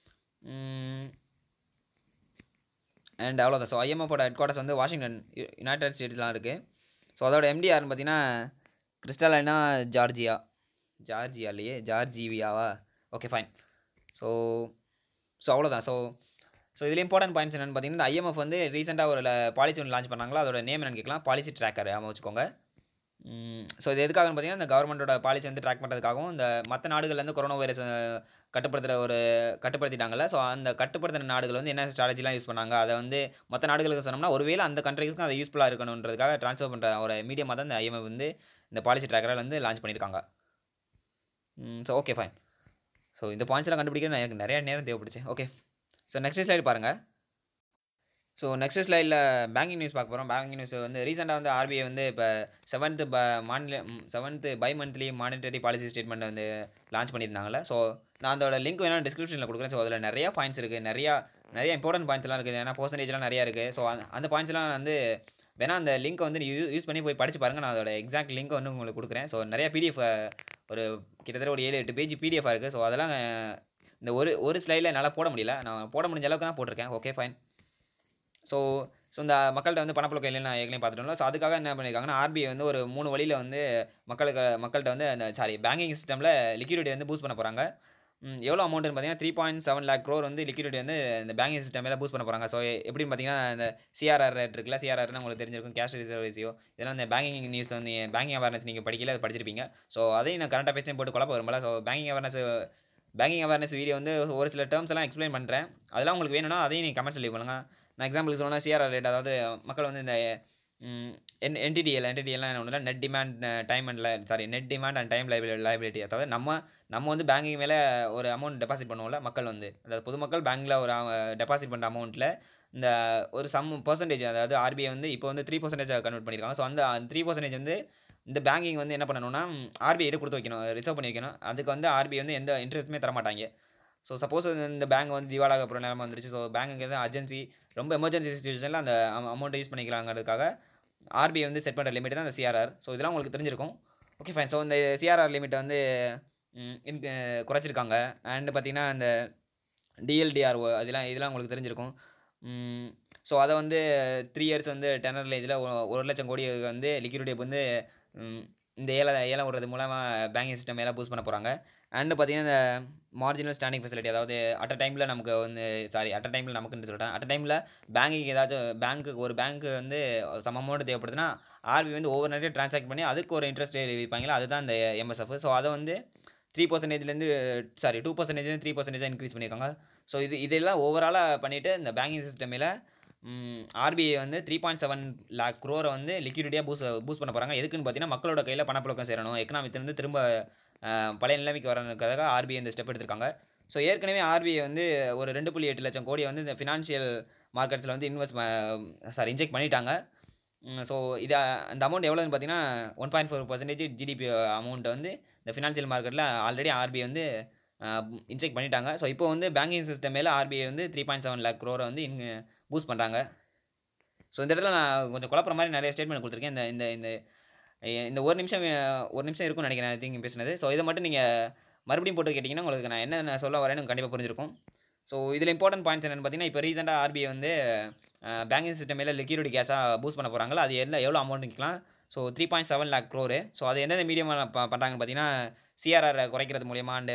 அண்ட் அவ்வளோதான் ஸோ ஐஎம்எஃபோட ஹெட் குவார்ட்டர்ஸ் வந்து வாஷிங்டன் யுனைடெட் ஸ்டேட்ஸ்லாம் இருக்குது ஸோ அதோட எம்டிஆர்னு பார்த்தீங்கன்னா கிறிஸ்டலைனா ஜார்ஜியா ஜார்ஜியா இல்லையே ஜார்ஜிவியாவா ஓகே ஃபைன் ஸோ ஸோ அவ்வளோதான் ஸோ ஸோ இதில் இம்பார்ட்டன்ட் பாயிண்ட்ஸ் என்னென்னு பார்த்தீங்கன்னா இந்த ஐஎம்எஃப் வந்து ரீசெண்டாக ஒரு பாலிசி ஒன்று லான்ச் பண்ணாங்களோ அதோட நேம் என்னன்னு கேட்கலாம் பாலிசி ட்ராக்கர் ஆமாம் வச்சுக்கோங்க ஸோ இது எதுக்காகன்னு பார்த்தீங்கன்னா இந்த கவர்மெண்ட்டோட பாலிசி வந்து ட்ராக் பண்ணுறதுக்காகவும் இந்த மற்ற நாடுகள்லேருந்து கொரோனா வைரஸ் கட்டுப்படுத்துகிற ஒரு கட்டுப்படுத்திட்டாங்கல்ல ஸோ அந்த கட்டுப்படுத்தின நாடுகள் வந்து என்ன ஸ்ட்ராட்டஜிலாம் யூஸ் பண்ணாங்க அதை வந்து மற்ற நாடுகளுக்கு சொன்னோம்னா ஒருவேளை அந்த கண்ட்ரிஸ்க்கும் அது யூஸ்ஃபுல்லாக இருக்கணுன்றதுக்காக ட்ரான்ஸ்ஃபர் பண்ணுற ஒரு மீடியமாக தான் இந்த ஐஎம்எஃப் வந்து இந்த பாலிசி ட்ராக்கரை வந்து லான்ச் பண்ணியிருக்காங்க ஸோ ஓகே ஃபைன் ஸோ இந்த பாயிண்ட்ஸ்லாம் கண்டுபிடிக்க எனக்கு நிறைய நேரம் தேவைப்படுச்சு ஓகே ஸோ நெக்ஸ்ட் ஸ்லைடு பாருங்கள் ஸோ நெக்ஸ்ட் ஸ்லைடில் பேங்கிங் நியூஸ் பார்க்க போகிறோம் பேங்கிங் நியூஸ் வந்து ரீசெண்டாக வந்து ஆர்பிஐ வந்து இப்போ செவன்த்து ப மாநில seventh bimonthly monetary policy statement வந்து லான்ச் பண்ணியிருந்தாங்கல்ல ஸோ நான் அதோட லிங்க் வேணால் டிஸ்கிரிப்ஷனில் கொடுக்குறேன் ஸோ அதில் நிறையா பாயிண்ட்ஸ் இருக்குது நிறையா நிறைய இம்பார்ட்டன்ட் பாயிண்ட்ஸ்லாம் இருக்குது ஏன்னா பர்சன்டேஜ்லாம் நிறையா இருக்குது ஸோ அந்த அந்த பாயிண்ட்ஸ்லாம் வந்து வேணால் அந்த லிங்க்கை வந்து யூ யூஸ் பண்ணி போய் படித்து பாருங்கள் நான் அதோட எக்ஸாக்ட் லிங்க்கை வந்து உங்களுக்கு கொடுக்குறேன் ஸோ நிறைய பிடிஎஃப் ஒரு கிட்டத்தட்ட ஒரு ஏழு எட்டு பேஜ் பிடிஎஃபாக இருக்குது ஸோ அதெல்லாம் இந்த ஒரு ஒரு ஸ்லைடில் என்னால் போட முடியல நான் போட முடிஞ்ச அளவுக்கு நான் போட்டிருக்கேன் ஓகே ஃபைன் ஸோ ஸோ இந்த மக்கள்கிட்ட வந்து பணப்புழக்கம் இல்லைன்னு நான் ஏற்கனவே பார்த்துட்டோம்ல ஸோ அதுக்காக என்ன பண்ணியிருக்காங்கன்னா ஆர்பிஐ வந்து ஒரு மூணு வழியில் வந்து மக்களுக்கு மக்கள்கிட்ட வந்து அந்த சாரி பேங்கிங் சிஸ்டமில் லிக்விடிட்டி வந்து பூஸ்ட் பண்ண போகிறாங்க எவ்வளோ அமௌண்ட்னு பார்த்தீங்கன்னா three point seven lakh crore வந்து லிக்விடிட்டி வந்து இந்த பேங்கிங் சிஸ்டமில் பூஸ்ட் பண்ண போகிறாங்க ஸோ எப்படின்னு பார்த்தீங்கன்னா இந்த சிஆர்ஆர் ரேட் இருக்குல்ல சிஆர்ஆர்னு உங்களுக்கு தெரிஞ்சிருக்கும் கேஷ் ரிசர்வ் ரேசியோ இதெல்லாம் இந்த பேங்கிங் நியூஸ் வந்து பேங்கிங் அவேர்னஸ் நீங்கள் படிக்கல அதை படிச்சிருப்பீங்க ஸோ அதையும் நான் கரண்ட் அஃபேர்ஸையும் போட்டு குழப்பம் வரும்ல so banking awareness banking awareness video வந்து ஒரு சில டேர்ம்ஸ் எல்லாம் எக்ஸ்பிளைன் பண்ணுறேன் அதெல்லாம் உங்களுக்கு வேணும்னா அதையும் நீங்கள் கமெண்ட் சொல்லி பண்ணுங்கள் நான் எக்ஸாம்பிளுக்கு சொல்லணும்னா சிஆர்ஆர் ரேட் அதாவது மக்கள் வந்து இந்த என் என்டிடிஎல் என்டிடிஎல்லாம் என்ன ஒன்றும் இல்லை net demand time and sorry net demand and time liability liability அதாவது நம்ம நம்ம வந்து பேங்கிங் மேலே ஒரு அமௌண்ட் டெபாசிட் பண்ணுவோம்ல மக்கள் வந்து அதாவது பொதுமக்கள் பேங்க்கில் ஒரு டெபாசிட் பண்ணுற அமௌண்ட்டில் இந்த ஒரு சம் பர்சன்டேஜ் அதாவது ஆர்பிஐ வந்து இப்போ வந்து த்ரீ பர்சன்டேஜ் கன்வெர்ட் பண்ணியிருக்காங்க ஸோ அந்த த்ரீ பர்சன்டேஜ் வந்து இந்த பேங்கிங் வந்து என்ன பண்ணணும்னா ஆர்பிஐ கொடுத்து வைக்கணும் ரிசர்வ் பண்ணி வைக்கணும் அதுக்கு வந்து ஆர்பிஐ வந்து எந்த இன்ட்ரெஸ்ட்டுமே தர மாட்டாங்க ஸோ சப்போஸ் இந்த பேங்க் வந்து திவாலாக அப்புறம் நிலம வந்துருச்சு ஸோ பேங்க்கு எதாவது அர்ஜென்சி ரொம்ப எமர்ஜென்சி சுச்சுவேஷனில் அந்த அமௌண்ட்டை யூஸ் பண்ணிக்கலாங்கிறதுக்காக ஆர்பிஐ வந்து செட் பண்ணுற லிமிட் தான் இந்த சிஆர்ஆர் ஸோ இதெல்லாம் உங்களுக்கு தெரிஞ்சிருக்கும் ஓகே ஃபைன் ஸோ இந்த சிஆர்ஆர் லிமிட்டை வந்து குறைச்சிருக்காங்க அண்டு பார்த்திங்கன்னா இந்த டிஎல்டிஆர்ஓ அதெல்லாம் இதெல்லாம் உங்களுக்கு தெரிஞ்சிருக்கும் ஸோ அதை வந்து த்ரீ இயர்ஸ் வந்து டெனர் ஏஜில் ஒரு லட்சம் கோடி வந்து லிக்விடிட்டி வந்து இந்த ஏல ஏலம் விடுறது மூலமாக பேங்கிங் சிஸ்டம் மேலே பூஸ்ட் பண்ண போகிறாங்க அண்டு பார்த்தீங்கன்னா இந்த மார்ஜினல் ஸ்டாண்டிங் ஃபெசிலிட்டி அதாவது அட் அ டைமில் நமக்கு வந்து சாரி அட் அ டைமில் நமக்குன்னு சொல்லிட்டேன் அட் அ டைமில் பேங்கிங் ஏதாச்சும் பேங்க்கு ஒரு பேங்க்கு வந்து சம் அமௌண்ட் தேவைப்படுதுன்னா ஆர்பி வந்து ஒவ்வொரு நிறைய ட்ரான்சாக்ட் பண்ணி அதுக்கு ஒரு இன்ட்ரெஸ்ட் வைப்பாங்களா அதுதான் இந்த எம்எஸ்எஃப் ஸோ அதை வந்து த்ரீ பர்சன்டேஜ்லேருந்து சாரி டூ பர்சன்டேஜ் த்ரீ பர்சன்டேஜாக இன்க்ரீஸ் பண்ணியிருக்காங்க ஸோ இது இதெல்லாம் ஓவராலாக பண்ணிவிட்டு இந்த பேங்கிங் சிஸ்டமில் ஆர்பிஐ வந்து த்ரீ பாயிண்ட் செவன் லேக் க்ரோரை வந்து லிக்விடிட்டியாக பூஸ் பூஸ்ட் பண்ண போகிறாங்க எதுக்குன்னு பார்த்தீங்கன்னா மக்களோட கையில் பணப்புழக்கம் சேரணும் எக்கனாமிக்லேருந்து திரும்ப பழைய நிலைமைக்கு வரணுக்காக ஆர்பிஐ இந்த ஸ்டெப் எடுத்திருக்காங்க ஸோ ஏற்கனவே ஆர்பிஐ வந்து ஒரு ரெண்டு புள்ளி எட்டு லட்சம் கோடியை வந்து இந்த ஃபினான்ஷியல் மார்க்கெட்ஸில் வந்து இன்வெஸ்ட் சாரி இன்ஜெக்ட் பண்ணிட்டாங்க ஸோ இது அந்த அமௌண்ட் எவ்வளோன்னு பார்த்தீங்கன்னா one point four percentage GDP அமௌண்ட்டை வந்து இந்த ஃபினான்ஷியல் மார்க்கெட்டில் ஆல்ரெடி ஆர்பிஐ வந்து இன்ஜெக்ட் பண்ணிட்டாங்க ஸோ இப்போ வந்து பேங்கிங் சிஸ்டம் மேலே ஆர்பிஐ வந்து த்ரீ பாயிண்ட் செவன் லேக் க்ரோரை வந்து இன் பூஸ்ட் பண்ணுறாங்க ஸோ இந்த இடத்துல நான் கொஞ்சம் குழப்பற மாதிரி நிறைய ஸ்டேட்மெண்ட் கொடுத்துருக்கேன் இந்த இந்த இந்த இந்த ஒரு நிமிஷம் ஒரு நிமிஷம் இருக்கும்னு நினைக்கிறேன் திங்க் பேசுனது ஸோ இதை மட்டும் நீங்கள் மறுபடியும் போட்டு கேட்டிங்கன்னா உங்களுக்கு நான் என்ன சொல்ல வரேன்னு கண்டிப்பாக புரிஞ்சிருக்கும் ஸோ இதில் இம்பார்ட்டன்ட் பாயிண்ட்ஸ் என்னென்னு பார்த்தீங்கன்னா இப்போ ரீசெண்டாக ஆர்பிஐ வந்து பேங்கிங் சிஸ்டம் மேலே லிக்யூரிட்டி கேஷாக பூஸ்ட் பண்ண போகிறாங்களோ அது என்ன எவ்வளோ அமௌண்ட் நிற்கலாம் so three point seven lakh crore so அது எந்தெந்த மீடியமாக பண்ணுறாங்கன்னு பார்த்தீங்கன்னா சிஆர்ஆர் குறைக்கிறது மூலியமாக அண்டு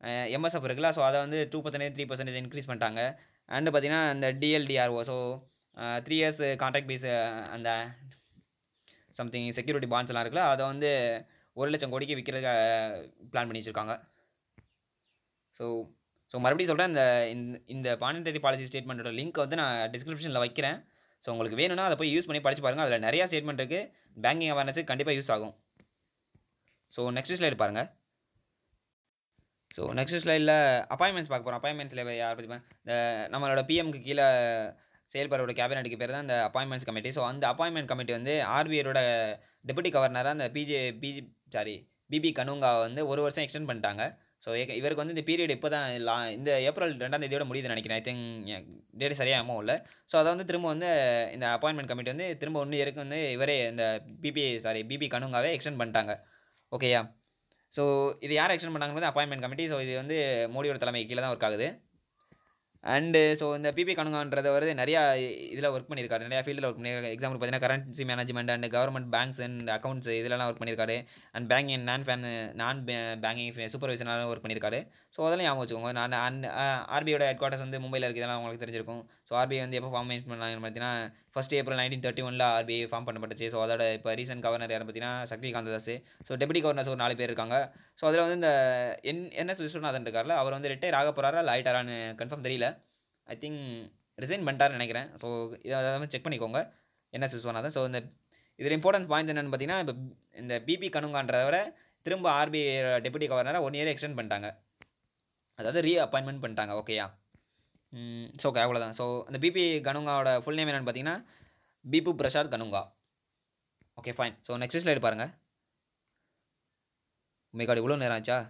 எம்எஸ்எஃப் இருக்குல்ல ஸோ அதை வந்து two percentage three percentage increase பண்ணிட்டாங்க அண்டு பார்த்தீங்கன்னா இந்த TLTRO so three years contract base அந்த சம்திங் செக்யூரிட்டி பாண்ட்ஸ்லாம் இருக்குல்ல அதை வந்து ஒரு லட்சம் கோடிக்கு விற்கிறதுக்கு பிளான் பண்ணி வச்சுருக்காங்க ஸோ ஸோ மறுபடியும் சொல்கிறேன் இந்த இந்த- இந்த பானிட்டரி பாலிசி ஸ்டேட்மெண்ட்டோட லிங்க் வந்து நான் டிஸ்கிரிப்ஷனில் வைக்கிறேன் ஸோ உங்களுக்கு வேணும்னா அதை போய் யூஸ் பண்ணி படிச்சு பாருங்கள் அதில் நிறையா ஸ்டேட்மெண்ட் இருக்குது பேங்கிங் அவேர்னஸுக்கு கண்டிப்பாக யூஸ் ஆகும் ஸோ நெக்ஸ்ட் ஸ்லைடு பாருங்கள் ஸோ நெக்ஸ்ட் ஸ்லைடில் அப்பாயின்மெண்ட்ஸ் பார்க்க போகிறோம் அப்பாயின்மெண்ட்ஸில் யார் பற்றி பா- இந்த நம்மளோட பிஎம்க்கு கீழே செயல்படுறோட கேபினெட்டுக்கு பேர் தான் இந்த அப்பாயின்மெண்ட்ஸ் கமிட்டி ஸோ அந்த அப்பாயின்மெண்ட் கமிட்டி வந்து ஆர்பிஐயோட டெபுட்டி கவர்னராக அந்த பிஜே பிஜி சாரி பிபி கனுங்காவை வந்து ஒரு வருஷம் எக்ஸ்டெண்ட் பண்ணிட்டாங்க ஸோ இவருக்கு வந்து இந்த பீரியட் இப்போ தான் லா இந்த ஏப்ரல் ரெண்டாம் தேதியோட முடியுதுன்னு நினைக்கிறேன் ஐ திங்க் டேட் சரியாக அமௌண்ட் இல்லை ஸோ அதை வந்து திரும்ப வந்து இந்த அப்பாயின்மெண்ட் கமிட்டி வந்து திரும்ப ஒன்று இயருக்கு வந்து இவரே இந்த பிபி சாரி பிபி கனுங்காவே எக்ஸ்டெண்ட் பண்ணிட்டாங்க ஓகேயா ஸோ இது யார் எக்ஸ்டெண்ட் பண்ணாங்கிறது அப்பாயின்மெண்ட் கமிட்டி ஸோ இது வந்து மோடியோட தலைமை கீழே தான் ஒர்க் ஆகுது அண்டு ஸோ இந்த பிபி கணுங்கன்றது வந்து நிறையா இதில் ஒர்க் பண்ணியிருக்காரு நிறையா ஃபீல்டில் ஒர்க் பண்ணியிருக்காரு எக்ஸாம்பிள் பார்த்தீங்கன்னா currency management and government banks and accounts இதிலலாம் ஒர்க் பண்ணியிருக்காரு and banking non fan non banking சூப்பர்வைசனாலும் ஒர்க் பண்ணியிருக்காரு ஸோ அதெல்லாம் ஞாபகம் வச்சுக்கோங்க நான் அண்ட் ஆர்பிஐயோட ஹெட் குவார்ட்டர்ஸ் வந்து மும்பையில் இருக்குது இதெல்லாம் உங்களுக்கு தெரிஞ்சிருக்கும் ஸோ ஆர்பிஐ வந்து எப்போ ஃபார்ம் பண்ணாங்கன்னு பார்த்தீங்கன்னா ஃபஸ்ட் ஏப்ரல் நைன்டீன் தேர்ட்டி ஒனில் ஆர்பிஐ ஃபார்ம் பண்ணப்பட்டுச்சு ஸோ அதோட இப்போ ரீசன்ட் கவர்னர் யார் பார்த்தீங்கன்னா Shaktikanta Das so deputy governors ஒரு நாலு பேர் இருக்காங்க ஸோ அதில் வந்து இந்த என் என்எஸ் விஸ்வநாதன் இருக்கார்ல அவர் வந்து ரிட்டையர் ஆக போகிறாரா இல்லை ஆயிட்டாரான்னு கன்ஃபார்ம் தெரியல ஐ திங்க் ரிசைன் பண்ணிட்டாருன்னு நினைக்கிறேன் ஸோ இதை அதை செக் பண்ணிக்கோங்க என்எஸ் விஸ்வநாதன் ஸோ இந்த இதில் இம்பார்ட்டன்ஸ் பாயிண்ட் என்னென்னு பார்த்தீங்கன்னா இப்போ இந்த பிபி கணுங்கான்றவரை திரும்ப ஆர்பிஐ டெபுட்டி கவர்னராக ஒன் இயர் எக்ஸ்டெண்ட் பண்ணிட்டாங்க அதாவது ரீ அப்பாயின்மெண்ட் பண்ணிட்டாங்க ஓகேயா ஸோ ஓகே அவ்வளோதான் ஸோ இந்த பிபி கனுங்காவோட ஃபுல் நேம் என்னென்னு பார்த்தீங்கன்னா Bibhu Prasad Kanungo okay fine so next slide பாருங்கள் உமைக்காடு இவ்வளோ நேரம் ஆச்சா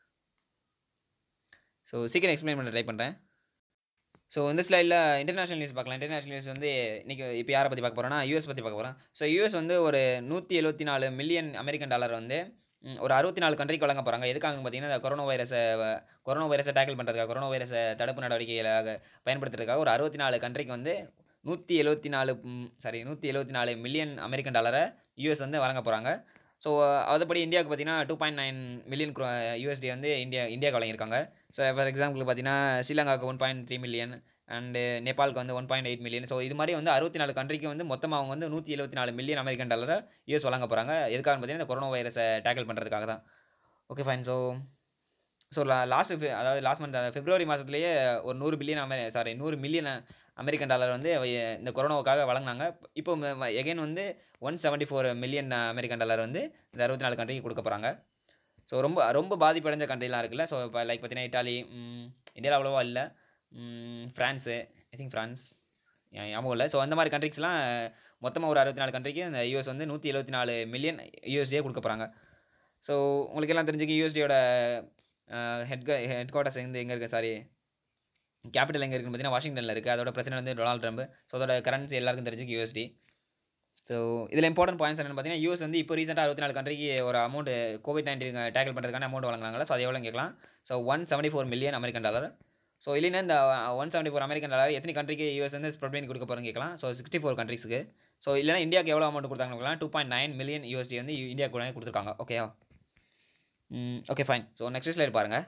ஸோ சீக்கிரம் எக்ஸ்பிளைன் பண்ண ட்ரை பண்ணுறேன் ஸோ இந்த ஸ்லைடில் இன்டர்நேஷனல் நியூஸ் பார்க்கலாம் இன்டர்நேஷனல் நியூஸ் வந்து இன்றைக்கி இப்போ யாரை பற்றி பார்க்க போகிறோன்னா யூஎஸ் பற்றி பார்க்க போகிறோம் ஸோ யூஎஸ் வந்து ஒரு நூற்றி எழுபத்தி நாலு மில்லியன் அமெரிக்கன் டாலர் வந்து ம், ஒரு அறுபத்தி நாலு கண்ட்ரிக்கு வழங்க போகிறாங்க எதுக்காக பார்த்தீங்கன்னா இந்த கொரோனா வைரஸை வ- கொரோனா வைரஸை டேக்கிள் பண்ணுறதுக்காக கொரோனா வைரஸை தடுப்பு நடவடிக்கைகளாக பயன்படுத்துறதுக்காக ஒரு அறுபத்தி நாலு கண்ட்ரிக்கு வந்து நூற்றி எழுபத்தி நாலு சாரி நூற்றி எழுபத்தி நாலு மில்லியன் அமெரிக்கன் டாலரை யூஎஸ் வந்து வழங்க போகிறாங்க ஸோ அதுபடி இந்தியாவுக்கு பார்த்தீங்கன்னா two point nine million USD வந்து இந்தியா இந்தியாவுக்கு வழங்கியிருக்காங்க ஸோ ஃபார் எக்ஸாம்பிள் பார்த்தீங்கன்னா ஸ்ரீலங்காவுக்கு one point three million and நேபாளுக்கு வந்து one point eight million so இது மாதிரி வந்து அறுபத்தி நாலு கண்ட்ரிக்கு வந்து மொத்தமாக அவங்க வந்து நூற்றி எழுபத்தி நாலு மில்லியன் அமெரிக்கன் டாலரை யூஎஸ் வழங்க போகிறாங்க எதுக்காக பார்த்தீங்கன்னா இந்த கொரோனா வைரஸை டேக்கிள் பண்ணுறதுக்காக தான் okay fine so so last அதாவது லாஸ்ட் மந்த் பிப்ரவரி மாதத்துலேயே ஒரு நூறு பில்லியன் அமெரி சாரி நூறு மில்லியன் அமெரிக்கன் டாலர் வந்து அவ- இந்த கொரோனாவுக்காக வழங்கினாங்க இப்போ எகைன் வந்து one seventy four million American dollar வந்து இந்த அறுபத்தி நாலு கண்ட்ரிக்கு கொடுக்க போகிறாங்க ஸோ ரொம்ப ரொம்ப பாதிப்படைஞ்ச கண்ட்ரிலாம் இருக்குல்ல ஸோ இப்போ லைக் பார்த்தீங்கன்னா இட்டாலி இந்தியாவில் அவ்வளோவா இல்லை ஃப்ரான்ஸு ஐ திங்க் ஃப்ரான்ஸ் ஞாபகம் இல்லை ஸோ அந்த மாதிரி கண்ட்ரிஸ்லாம் மொத்தமாக ஒரு அறுபத்தி நாலு கண்ட்ரிக்கு இந்த யூஎஸ் வந்து நூற்றி எழுபத்தி நாலு மில்லியன் யூஎஸ்டியே கொடுக்க போகிறாங்க ஸோ உங்களுக்கு எல்லாம் தெரிஞ்சுக்க யூஎஸ்டியோட ஹெட் ஹெட் குவார்ட்டர்ஸ் எங்கே எங்கே இருக்குது சாரி கேபிட்டல் எங்கே இருக்குன்னு பார்த்தீங்கன்னா வாஷிங்டனில் இருக்குது அதோட பிரச்சனை வந்து டொனால்ட் ட்ரம்ப் ஸோ அதோட கரன்சி எல்லாருக்கும் தெரிஞ்சுக்கு யூஎஸ்டி ஸோ இதில் இம்பார்ட்டன்ட் பாயிண்ட்ஸ் என்னென்னு பார்த்தீங்கன்னா யூஎஸ் வந்து இப்போ ரீசெண்டாக அறுபத்தி நாலு கண்ட்ரிக்கு ஒரு அமௌண்ட் கோவிட் நைன்டீன் டேக்கிள் பண்ணுறதுக்கான அமௌண்ட் வழங்குறாங்களா ஸோ அது எவ்வளோ கேட்கலாம் so one seventy four million American dollar so இல்லைன்னா இந்த one seventy four American dollar எத்தனை கண்ட்ரிக்கு யூஎஸ் வந்து ஸ்ப்ரெட் பண்ணி கொடுக்க போகிறோன்னு கேட்கலாம் ஸோ சிக்ஸ்டி ஃபோர் கண்ட்ரிஸ்க்கு ஸோ இல்லைனா இந்தியாவுக்கு எவ்வளோ அமௌண்ட் கொடுத்தாங்கன்னா two point nine million USD வந்து இந்தியா கூட கொடுத்துருக்காங்க ஓகேவா okay fine so next slide பாருங்கள்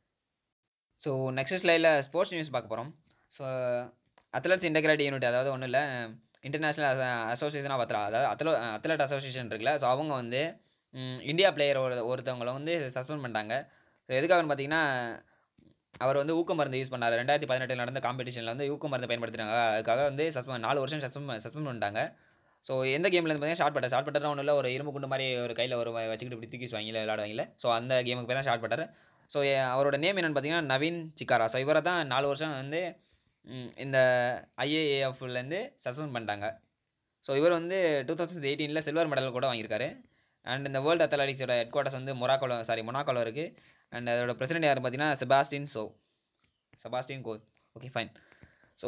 ஸோ நெக்ஸ்ட் ஸ்லைடில் ஸ்போர்ட்ஸ் நியூஸ் பார்க்க போகிறோம் ஸோ அத்லட்ஸ் இன்டெகிரேட் யூனிட் அதாவது ஒன்றும் இல்லை இன்டர்நேஷ்னல் அசோசியேஷன் ஆஃப் அத்லா அதாவது அத்லோ அத்லட் அசோசியேஷன் இருக்குல்ல ஸோ அவங்க வந்து ம், இந்தியா பிளேயர் ஒரு ஒருத்தவங்கள வந்து சஸ்பெண்ட் பண்ணிட்டாங்க ஸோ எதுக்காகன்னு பார்த்தீங்கன்னா அவர் வந்து ஊக்க மருந்து யூஸ் பண்ணார் ரெண்டாயிரத்தி பதினெட்டில் நடந்த காம்படிஷனில் வந்து ஊக்க மருந்து பயன்படுத்தினாங்க அதுக்காக வந்து சஸ்பெண்ட் நாலு வருஷம் சஸ்பெண்ட் சஸ்பெண்ட் பண்ணிட்டாங்க ஸோ எந்த கேமில் பார்த்தீங்கன்னா ஷார்ட் பட்டர் ஷார்ட் பட்டர் ஒன்றும் இல்லை ஒரு இரும்பு குண்டு மாதிரி ஒரு கையில் ஒரு வ- வச்சுக்கிட்டு இப்படி தூக்கி வாங்கல விளையாடுவாங்கல்ல ஸோ அந்த கேமுக்கு பேர் தான் ஷார்ட் பட்டர் ஸோ அவரோட நேம் என்னென்னு பார்த்தீங்கன்னா நவீன் சிக்காரா ஸோ இவரை தான் நாலு வருஷம் வந்து ம், இந்த ஐஏஏஎஃப்லேருந்து சஸ்பெண்ட் பண்ணிட்டாங்க ஸோ இவர் வந்து டூ தௌசண்ட் எயிட்டீனில் சில்வர் மெடல் கூட வாங்கியிருக்காரு அண்ட் இந்த வேர்ல்டு அத்லட்டிக்ஸோட ஹெட் குவார்ட்டர்ஸ் வந்து மொராக்கோல சாரி மொனாக்கோல இருக்குது அண்ட் அதோட பிரசிடென்ட் யார் பார்த்தீங்கன்னா Sebastian so Sebastian Coe okay fine so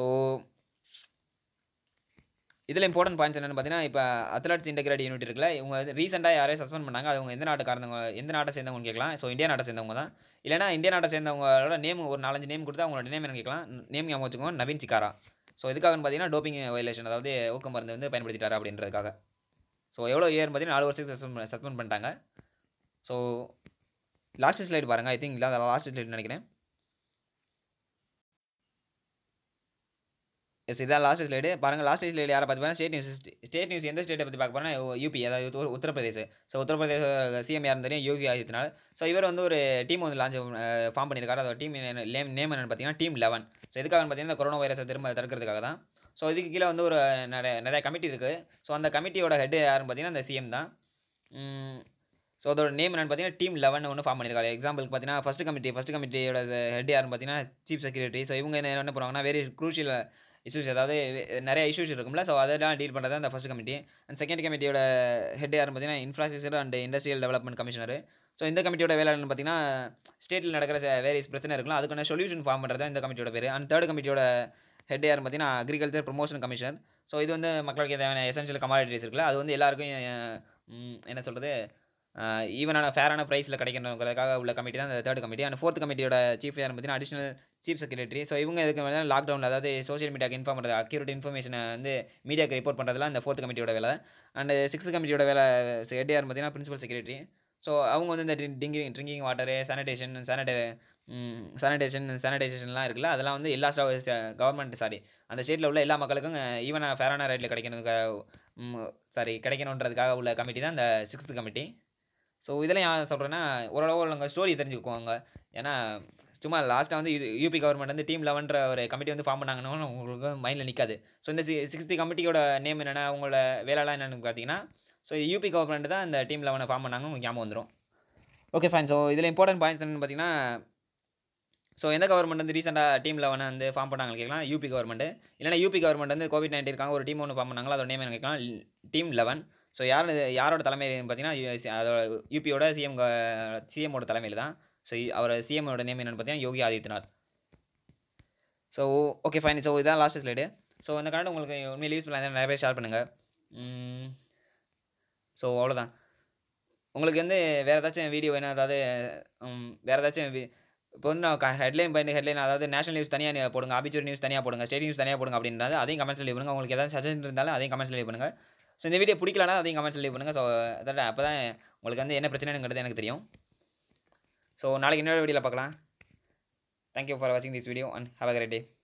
இதில் இம்பார்ட்டன்ட் பாயிண்ட்ஸ் என்னென்னு பார்த்தீங்கன்னா இப்போ அத்லட்ஸ் இன்டெகிரேட் யூனிட் இருக்குல்ல இவங்க வந்து ரீசெண்டாக யாரையும் சஸ்பெண்ட் பண்ணாங்க அவங்க எந்த நாட்டுக்காரங்க எந்த நாட்டை சேர்ந்தவங்க கேட்கலாம் ஸோ இந்தியா நாட்டை சேர்ந்தவங்க தான் இல்லைனா இந்தியா நாட்டை சேர்ந்தவங்களோட நேம் ஒரு நாலஞ்சு நேம் கொடுத்து அவங்களோட நேம் என்ன கேட்கலாம் நேம் ஞாபகம் வச்சுக்கோங்க நவீன் சிக்காரா ஸோ இதுக்காகன்னு பார்த்தீங்கன்னா டோப்பிங் வயலேஷன் அதாவது ஊக்க மருந்து வந்து பயன்படுத்திட்டாரு அப்படின்றதுக்காக ஸோ எவ்வளோ இயர்னு பார்த்தீங்கன்னா நாலு வருஷத்துக்கு சஸ்பெண்ட் சஸ்பெண்ட் பண்ணிட்டாங்க ஸோ லாஸ்ட் ஸ்லைடு பாருங்கள் ஐ திங்க் இல்லாத லாஸ்ட் ஸ்லைடு நினைக்கிறேன் எஸ் இதான் லாஸ்ட் ஸ்லைடு பாருங்கள் லாஸ்ட் ஸ்லைடு யாரை பார்த்து பாருங்க ஸ்டேட் நியூஸ் ஸ்டேட் நியூஸ் எந்த ஸ்டேட்டை பற்றி பார்க்க போகிறோன்னா யூபி அதாவது உத்தர- உத்தரப்பிரதேஷ் ஸோ உத்தரப்பிரதேச சிஎம் யாருன்னு தெரியும் யோகி ஆதித்யநாத் ஸோ இவர் வந்து ஒரு டீம் வந்து லான்ச் ஃபார்ம் பண்ணியிருக்காரு அதோட டீம் நேம் நேம் என்னன்னு பார்த்தீங்கன்னா டீம் லெவன் ஸோ இதுக்காக பார்த்தீங்கன்னா கொரோனா வைரஸை திரும்ப தடுக்கிறதுக்காக தான் ஸோ இதுக்கு கீழே வந்து ஒரு நிறைய நிறைய கமிட்டி இருக்குது ஸோ அந்த கமிட்டியோட ஹெட் யாருன்னு பார்த்தீங்கன்னா அந்த சிஎம் தான் ஸோ அதோட நேம் என்னன்னு பார்த்தீங்கன்னா டீம் லெவன் ஒன்று ஃபார்ம் பண்ணியிருக்காரு எக்ஸாம்பிளுக்கு பார்த்தீங்கன்னா ஃபஸ்ட் கமிட்டி ஃபஸ்ட் கமிட்டியோட ஹெட் யாருன்னு பார்த்தீங்கன்னா சீஃப் செக்ரட்டரி ஸோ இவங்க என்ன என்ன பண்ணுவாங்கன்னா வெரி குரூஷியல் இஷ்யூஸ் அதாவது வே- நிறைய இஷ்யூஸ் இருக்கும்ல ஸோ அதெல்லாம் டீல் பண்ணுறது அந்த ஃபஸ்ட் கமிட்டி அண்ட் செகண்ட் கமிட்டியோட ஹெட் யாருன்னு பார்த்தீங்கன்னா infrastructure and industrial development commissioner so இந்த கமிட்டியோட வேலை என்னன்னு பார்த்தீங்கன்னா ஸ்டேட்டில் நடக்கிற வேரியஸ் பிரச்சனை இருக்கலாம் அதுக்கான சொல்யூஷன் ஃபார்ம் பண்ணுறது தான் இந்த கமிட்டியோட பேர் அண்ட் தேர்ட் கமிட்டியோட ஹெட் யாருன்னு பார்த்தீங்கன்னா அக்ரிகல்ச்சர் ப்ரொமோஷன் கமிஷனர் ஸோ இது வந்து மக்களுக்கு தேவையான எசென்ஷியல் கமாடிட்டிஸ் இருக்குல்ல அது வந்து எல்லாருக்கும் அஹ், ம், என்ன சொல்கிறது ஈவனான ஃபேரான ப்ரைஸில் கிடைக்கணுங்கிறதுக்காக உள்ள கமிட்டி தான் இந்த தேர்ட் கமிட்டி அண்ட் ஃபோர்த் கமிட்டியோட சீஃப் யார் பார்த்தீங்கன்னா அடிஷனல் சீஃப் செக்ரட்டரி ஸோ இவங்க இதுக்கு மேலே லாக்டவுனில் அதாவது சோஷியல் மீடியாக்கு இன்ஃபார்ம் பண்ணுறது அக்யூரேட் இன்ஃபர்மேஷனை வந்து மீடியாக்கு ரிப்போர்ட் பண்ணுறதுலாம் இந்த ஃபோர்த் கமிட்டியோட வேலை அண்ட் சிக்ஸ்த் கமிட்டியோட வேலை ஹெட் யார் பார்த்தீங்கன்னா பிரின்சிபல் செக்ரட்டரி ஸோ அவங்க வந்து இந்த drinking drinking water sanitation sanitary sanitation சானிடைசேஷன்லாம் இருக்குல்ல அதெல்லாம் வந்து எல்லா கவர்மெண்ட் சாரி அந்த ஸ்டேட்டில் உள்ள எல்லா மக்களுக்கும் ஈவனாக ஃபேரான ரேட்டில் கிடைக்கணுக்காக சாரி கிடைக்கணுன்றதுக்காக உள்ள கமிட்டி தான் இந்த சிக்ஸ்த் கமிட்டி ஸோ இதில் ஏன் சொல்கிறேன்னா ஓரளவு உங்கள் ஸ்டோரி தெரிஞ்சுக்குவாங்க ஏன்னா சும்மா லாஸ்ட்டாக வந்து இது யூபி கவர்மெண்ட் வந்து டீம் லெவன்ற ஒரு கமிட்டி வந்து ஃபார்ம் பண்ணாங்கன்னு உங்களுக்கு மைண்டில் நிற்காது ஸோ இந்த சி சிக்ஸ்த்து கமிட்டியோட நேம் என்னென்னா அவங்களோட வேலைலாம் என்னென்னு பார்த்தீங்கன்னா ஸோ யூபி கவர்மெண்ட் தான் இந்த டீம் லெவனை ஃபார்ம் பண்ணாங்கன்னு உங்களுக்கு ஞாபகம் வந்துடும் ஓகே ஃபைன் ஸோ இதில் இம்பார்ட்டன்ட் பாயிண்ட்ஸ் என்னென்னு பார்த்தீங்கன்னா ஸோ எந்த கவர்மெண்ட் வந்து ரீசெண்டாக டீம் லெவனை வந்து ஃபார்ம் பண்ணாங்கன்னு கேட்கலாம் யூபி கவர்மெண்ட் இல்லைனா யூபி கவர்மெண்ட் வந்து கோவிட் நைன்டீன் இருக்காங்க ஒரு டீம் ஒன்று ஃபார்ம் பண்ணாங்களோ அதோட நேம் என்ன கேட்கலாம் டீம் லெவன் ஸோ யார் யாரோட தலைமையில் பார்த்தீங்கன்னா யு- அதோட யூபியோட சிஎம் சிஎம்மோட தலைமையில் தான் ஸோ அவர் சிஎம்மோட நேம் என்னென்னு பார்த்தீங்கன்னா Yogi Adityanath so okay fine so இதான் லாஸ்ட் ஸ்லைடு ஸோ இந்த கரண்ட் உங்களுக்கு உண்மையில் யூஸ் பண்ணலாம் நிறைய பேர் ஷேர் பண்ணுங்கள் ஸோ அவ்வளோதான் உங்களுக்கு வந்து வேறு ஏதாச்சும் வீடியோ வேணும் அதாவது ம், வேறு ஏதாச்சும் வி- இப்போ வந்து நான் ஹெட்லைன் பண்ணி ஹெட்லைன் அதாவது நேஷனல் நியூஸ் தனியாக போடுங்க ஆபிச்சுவரி நியூஸ் தனியாக போடுங்க ஸ்டேட் நியூஸ் தனியாக போடுங்க அப்படின்றது அதையும் கமெண்ட்ஸ் லீவ் பண்ணுங்கள் உங்களுக்கு ஏதாவது சஜஷன் இருந்தாலும் அதையும் கமெண்ட்ஸ் லீவ் பண்ணுங்கள் ஸோ இந்த வீடியோ பிடிக்கலனா அதையும் கமெண்ட்ஸ் லீவ் பண்ணுங்கள் ஸோ அதாவது அப்போ தான் உங்களுக்கு வந்து என்ன பிரச்சனைங்கிறது எனக்கு தெரியும் ஸோ நாளைக்கு இன்னொரு வீடியோவில் பார்க்கலாம் தேங்க்யூ ஃபார் வாட்சிங் this video and have a great day